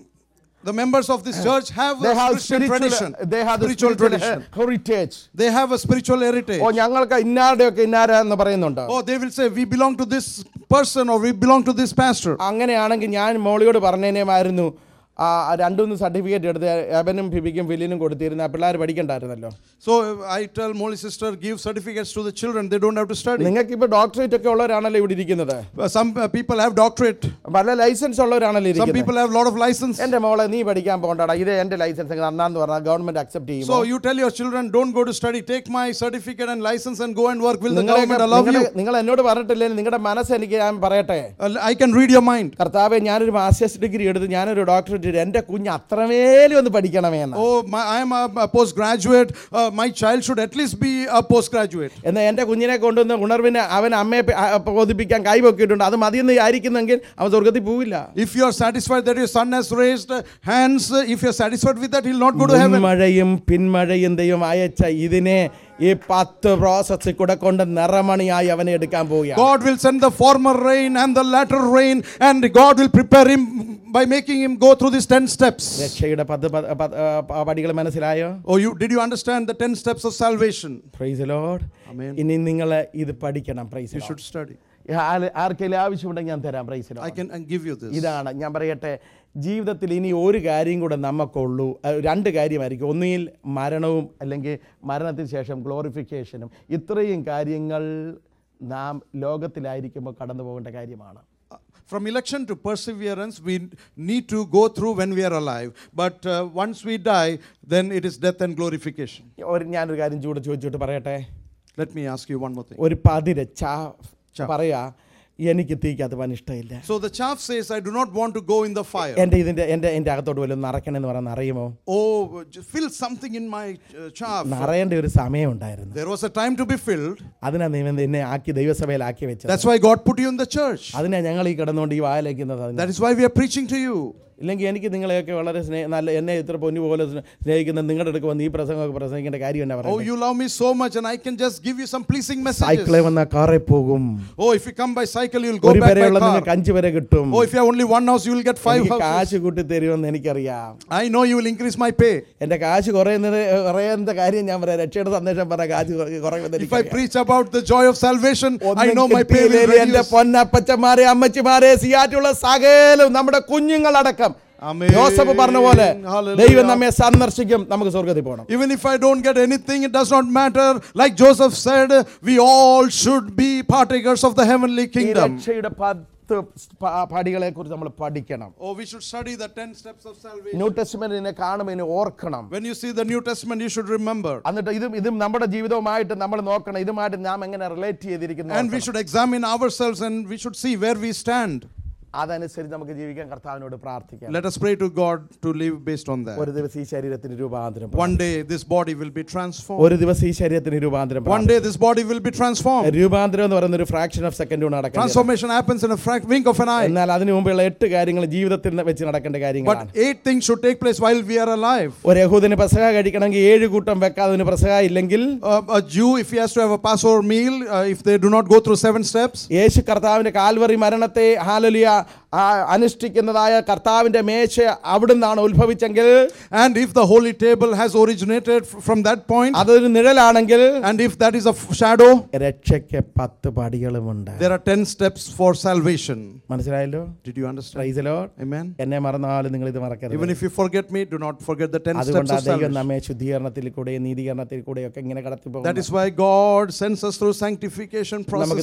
S2: the members of this church have
S1: They
S2: a
S1: have
S2: Christian
S1: spiritual,
S2: tradition.
S1: they have the
S2: spiritual
S1: spiritual
S2: tradition.
S1: heritage.
S2: They have a spiritual heritage.
S1: ഓ ഞങ്ങൾക്ക് ഇന്നാരുടെ ഒക്കെ ഇന്നാര എന്ന് പറയുന്നുണ്ട്
S2: Oh, they will say, We belong to this person or we belong to this pastor.
S1: അങ്ങനെയാണെങ്കിൽ ഞാൻ മോളിയോട് പറഞ്ഞേനേമായിരുന്നു ആ രണ്ടുമൂന്ന് certificate എടുത്ത് എബനും ഫിബിക്കും ഫിലിനും കൊടുത്തിരുന്ന പിള്ളേർ പഠിക്കണ്ടായിരുന്നല്ലോ
S2: So uh, I tell Molly sister, give certificates to the children. They don't have to study.
S1: നിങ്ങൾക്ക് ഇപ്പോൾ doctorate ഒക്കെ ഉള്ളവരാണല്ലോ ഇവിടെ ഇരിക്കുന്നത്
S2: Uh, Some uh, people have doctorate.
S1: പല ലൈസൻസ് ഉള്ളവരാണല്ലോ
S2: Some
S1: ഇരിക്കുന്നത്
S2: people have a lot of license.
S1: എന്റെ മോളെ നീ പഠിക്കാൻ പോകണ്ടടാ ഇത് എന്റെ ലൈസൻസ് നന്നാന്ന് പറഞ്ഞാൽ ഗവൺമെന്റ് അക്സെപ്റ്റ് ചെയ്യും
S2: So you tell your children, don't go to study. Take my certificate and license and go and work. Will the government allow you?
S1: നിങ്ങൾ എന്നോട് പറഞ്ഞിട്ടില്ലേ നിങ്ങളുടെ മനസ്സ് എനിക്ക് ഞാൻ പറയട്ടെ
S2: Uh, I can read your mind.
S1: കർത്താവെ ഞാനൊരു മാസ്റ്റേഴ്സ് ഡിഗ്രി എടുത്ത് ഞാനൊരു ഡോക്ടറേറ്റ് എടുത്ത് എൻ്റെ കുഞ്ഞ് അത്രമേലും ഒന്ന് പഠിക്കണമേ എന്ന്
S2: Oh, my, I am a, a postgraduate. Uh, my child should at least be a postgraduate.
S1: എന്നാൽ എൻ്റെ കുഞ്ഞിനെ കൊണ്ടുവന്ന് ഉണർവിന് അവൻ അമ്മയെ പ- ആ, ബോധിപ്പിക്കാൻ കൈപൊക്കിയിട്ടുണ്ട് അത് മതിയെന്ന് വിചാരിക്കുന്നെങ്കിൽ അവൻ സ്വർഗത്തിൽ പോവില്ല
S2: If you are satisfied that your son has raised uh, hands, uh, if you are satisfied with that, he'll not go to heaven.
S1: മഴയും പിന്മഴയും ദൈവം അയച്ച ഇതിനെ ഈ പത്ത് പ്രോസസ്സിൽ കൂടെ കൊണ്ട് നിറമണിയായി അവനെ എടുക്കാൻ പോവുക
S2: God will send the former rain and the latter rain, and God will prepare him by making him go through these 10 steps.
S1: രക്ഷയുടെ പത്ത് പ- പ- ആ, പടികൾ മനസ്സിലായോ
S2: Oh, you did you understand the 10 steps of salvation?
S1: Praise lord
S2: Amen.
S1: ഇനി നിങ്ങൾ ഇത് പഠിക്കണം പ്രൈസ്
S2: You should study.
S1: ആർക്കെങ്കിലും ആവശ്യമുണ്ടെങ്കിൽ ഞാൻ തരാം praise
S2: I can uh, give you this.
S1: ഇതാണ് ഞാൻ പറയട്ടെ ജീവിതത്തിൽ ഇനി ഒരു കാര്യം കൂടെ നമുക്കുള്ളൂ അത് രണ്ട് കാര്യമായിരിക്കും ഒന്നുകിൽ മരണവും അല്ലെങ്കിൽ മരണത്തിന് ശേഷം ഗ്ലോറിഫിക്കേഷനും ഇത്രയും കാര്യങ്ങൾ നാം ലോകത്തിലായിരിക്കുമ്പോൾ കടന്നു പോകേണ്ട കാര്യമാണ്
S2: Uh, From election to perseverance, we need to go through when we are alive. But uh, once we die, then it is death and glorification.
S1: ഒരു ഞാനൊരു കാര്യം ചൂടെ ചോദിച്ചിട്ട് പറയട്ടെ
S2: Let me ask you one more thing.
S1: ഒരു പതിര് ചാ
S2: ചാ.
S1: പറയാ എനിക്ക് തീക്കകത്ത് പോകാൻ ഇഷ്ടമില്ല
S2: So the chaff says, I do not want to go in the fire.
S1: എൻ്റെ ഇതിൻ്റെ എൻ്റെ എൻ്റെ അകത്തോട്ട് വല്ലതും നിറയ്ക്കണമെന്ന് പറഞ്ഞാൽ അറിയുമോ
S2: Oh, just fill something in my uh, chaff.
S1: നിറയേണ്ട ഒരു സമയം ഉണ്ടായിരുന്നു
S2: There was a time to be filled.
S1: അതിനാ ദൈവം എന്നെ ആക്കി ദൈവസഭയിലാക്കി വെച്ചത്
S2: That's why God put you in the church.
S1: അതിനാ ഞങ്ങൾ ഈ കിടന്നുകൊണ്ട് ഈ വായലേക്കുന്നത് അതിനാ
S2: That is why we are preaching to you.
S1: ഇല്ലെങ്കിൽ എനിക്ക് നിങ്ങളെയൊക്കെ വളരെ സ്നേഹ നല്ല എന്നെ ഇത്ര പൊന്നു പോലെ സ്നേ- സ്നേഹിക്കുന്ന നിങ്ങളുടെ അടുക്ക് വന്ന് ഈ പ്രസംഗമൊക്കെ പ്രസംഗിക്കേണ്ട കാര്യം എന്നാ
S2: Oh,
S1: പറയുന്നത്
S2: you love me so much, and I can just give you some pleasing
S1: സൈക്കിളെ
S2: messages.
S1: വന്ന കാറിൽ പോകും
S2: Oh, if you come by cycle, you'll go
S1: ഒരു
S2: back by
S1: വരെയുള്ള
S2: car.
S1: നിങ്ങൾക്ക് അഞ്ച് വരെ കിട്ടും
S2: Oh, if you have only one house, you will get five
S1: എനിക്ക്
S2: houses.
S1: കാശ് കൂട്ടി തരുമെന്ന് എനിക്കറിയാം
S2: I know you will increase my pay.
S1: എന്റെ കാശ് കുറയുന്നത് കുറയുന്ന കാര്യം ഞാൻ പറയാം രക്ഷയുടെ സന്ദേശം പറയാം കാശ് കുറ- കുറയുമെന്ന്
S2: If I
S1: എനിക്കറിയാം.
S2: preach about the joy of salvation, I
S1: ഒന്നും
S2: know my pay will
S1: കിട്ടിയില്ലേലും എന്റെ
S2: reduce.
S1: പൊന്നപ്പച്ചമാരെ അമ്മച്ചിമാരെ സിയാറ്റുള്ള സകലും നമ്മുടെ കുഞ്ഞുങ്ങളടക്കം
S2: Amen.
S1: യോസഫ് പറഞ്ഞ പോലെ
S2: Hallelujah.
S1: ദൈവം നമ്മെ സന്ദർശിക്കും നമുക്ക് സ്വർഗത്തിൽ പോകണം
S2: Even if I don't get anything, it does not matter. Like Joseph said, we all should be partakers of the heavenly
S1: ഈ
S2: kingdom.
S1: രക്ഷയുടെ പത്ത് പടികളെ കുറിച്ച് നമ്മൾ പഠിക്കണം
S2: Oh, we should study the 10 steps of salvation.
S1: New ടെസ്റ്റ്മെന്റിനെ കാണുമ്പോൾ ഇനി ഓർക്കണം
S2: When you see the New Testament, you should remember.
S1: എന്നിട്ട് ഇതും ഇതും നമ്മുടെ ജീവിതവുമായിട്ട് നമ്മൾ നോക്കണം ഇതുമായിട്ട് നാം എങ്ങനെ റിലേറ്റ് ചെയ്തിരിക്കുന്നു
S2: And we
S1: നോക്കണം.
S2: should examine ourselves and we should see where we stand.
S1: അതനുസരിച്ച് നമുക്ക് ജീവിക്കാൻ കർത്താവിനോട് പ്രാർത്ഥിക്കാം
S2: Let us pray to God to live based on that.
S1: ഒരു ദിവസം ഈ ശരീരത്തിന് രൂപാന്തരം
S2: One day, this body will be transformed.
S1: ഒരു ദിവസം ഈ ശരീരത്തിന് രൂപാന്തരം
S2: One day, this body will be transformed.
S1: രൂപാന്തരം എന്ന് പറയുന്ന ഒരു ഫ്രാക്ഷൻ ഓഫ് സെക്കൻഡ് നടക്കുന്നത്
S2: Transformation happens in a frac- wink of an eye.
S1: എന്നാൽ അതിനു മുമ്പുള്ള എട്ട് കാര്യങ്ങൾ ജീവിതത്തിൽ വെച്ച് നടക്കേണ്ട കാര്യങ്ങളാണ്
S2: But eight things should take place while we are alive.
S1: ഒരു യഹൂദിന് പ്രസവ കഴിക്കണമെങ്കിൽ ഏഴ് കൂട്ടം വെക്കാതെ അതിന് പ്രസവ ഇല്ലെങ്കിൽ
S2: Uh, a Jew, if he has to have a Passover meal, uh, if they do not go through seven steps,
S1: യേശു കർത്താവിന്റെ കാൽവറി മരണത്തെ ഹാലലിയ ആ, അനുഷ്ഠിക്കുന്നതായ കർത്താവിന്റെ മേശ അവിടുന്നാണ് ഉത്ഭവിച്ചെങ്കിൽ
S2: and if the holy table has originated f- from that point,
S1: അതൊരു നിഴലാണെങ്കിൽ
S2: and if that is a f- shadow,
S1: രക്ഷയ്ക്ക് പത്ത് പടികളുമുണ്ട്
S2: there are ten steps for salvation.
S1: മനസ്സിലായല്ലോ
S2: Did you understand?
S1: Praise the Lord
S2: Amen.
S1: എന്നെ മറന്നാലും നിങ്ങൾ ഇത് മറക്കരുത്
S2: Even if you forget me, do not forget the ten steps
S1: അതുകൊണ്ട്
S2: of
S1: ദൈവം
S2: salvation.
S1: നമ്മെ ശുദ്ധീകരണത്തിൽ കൂടെ നീതീകരണത്തിൽ കൂടെ ഒക്കെ ഇങ്ങനെ കടത്തി
S2: That is why God sends us through sanctification process.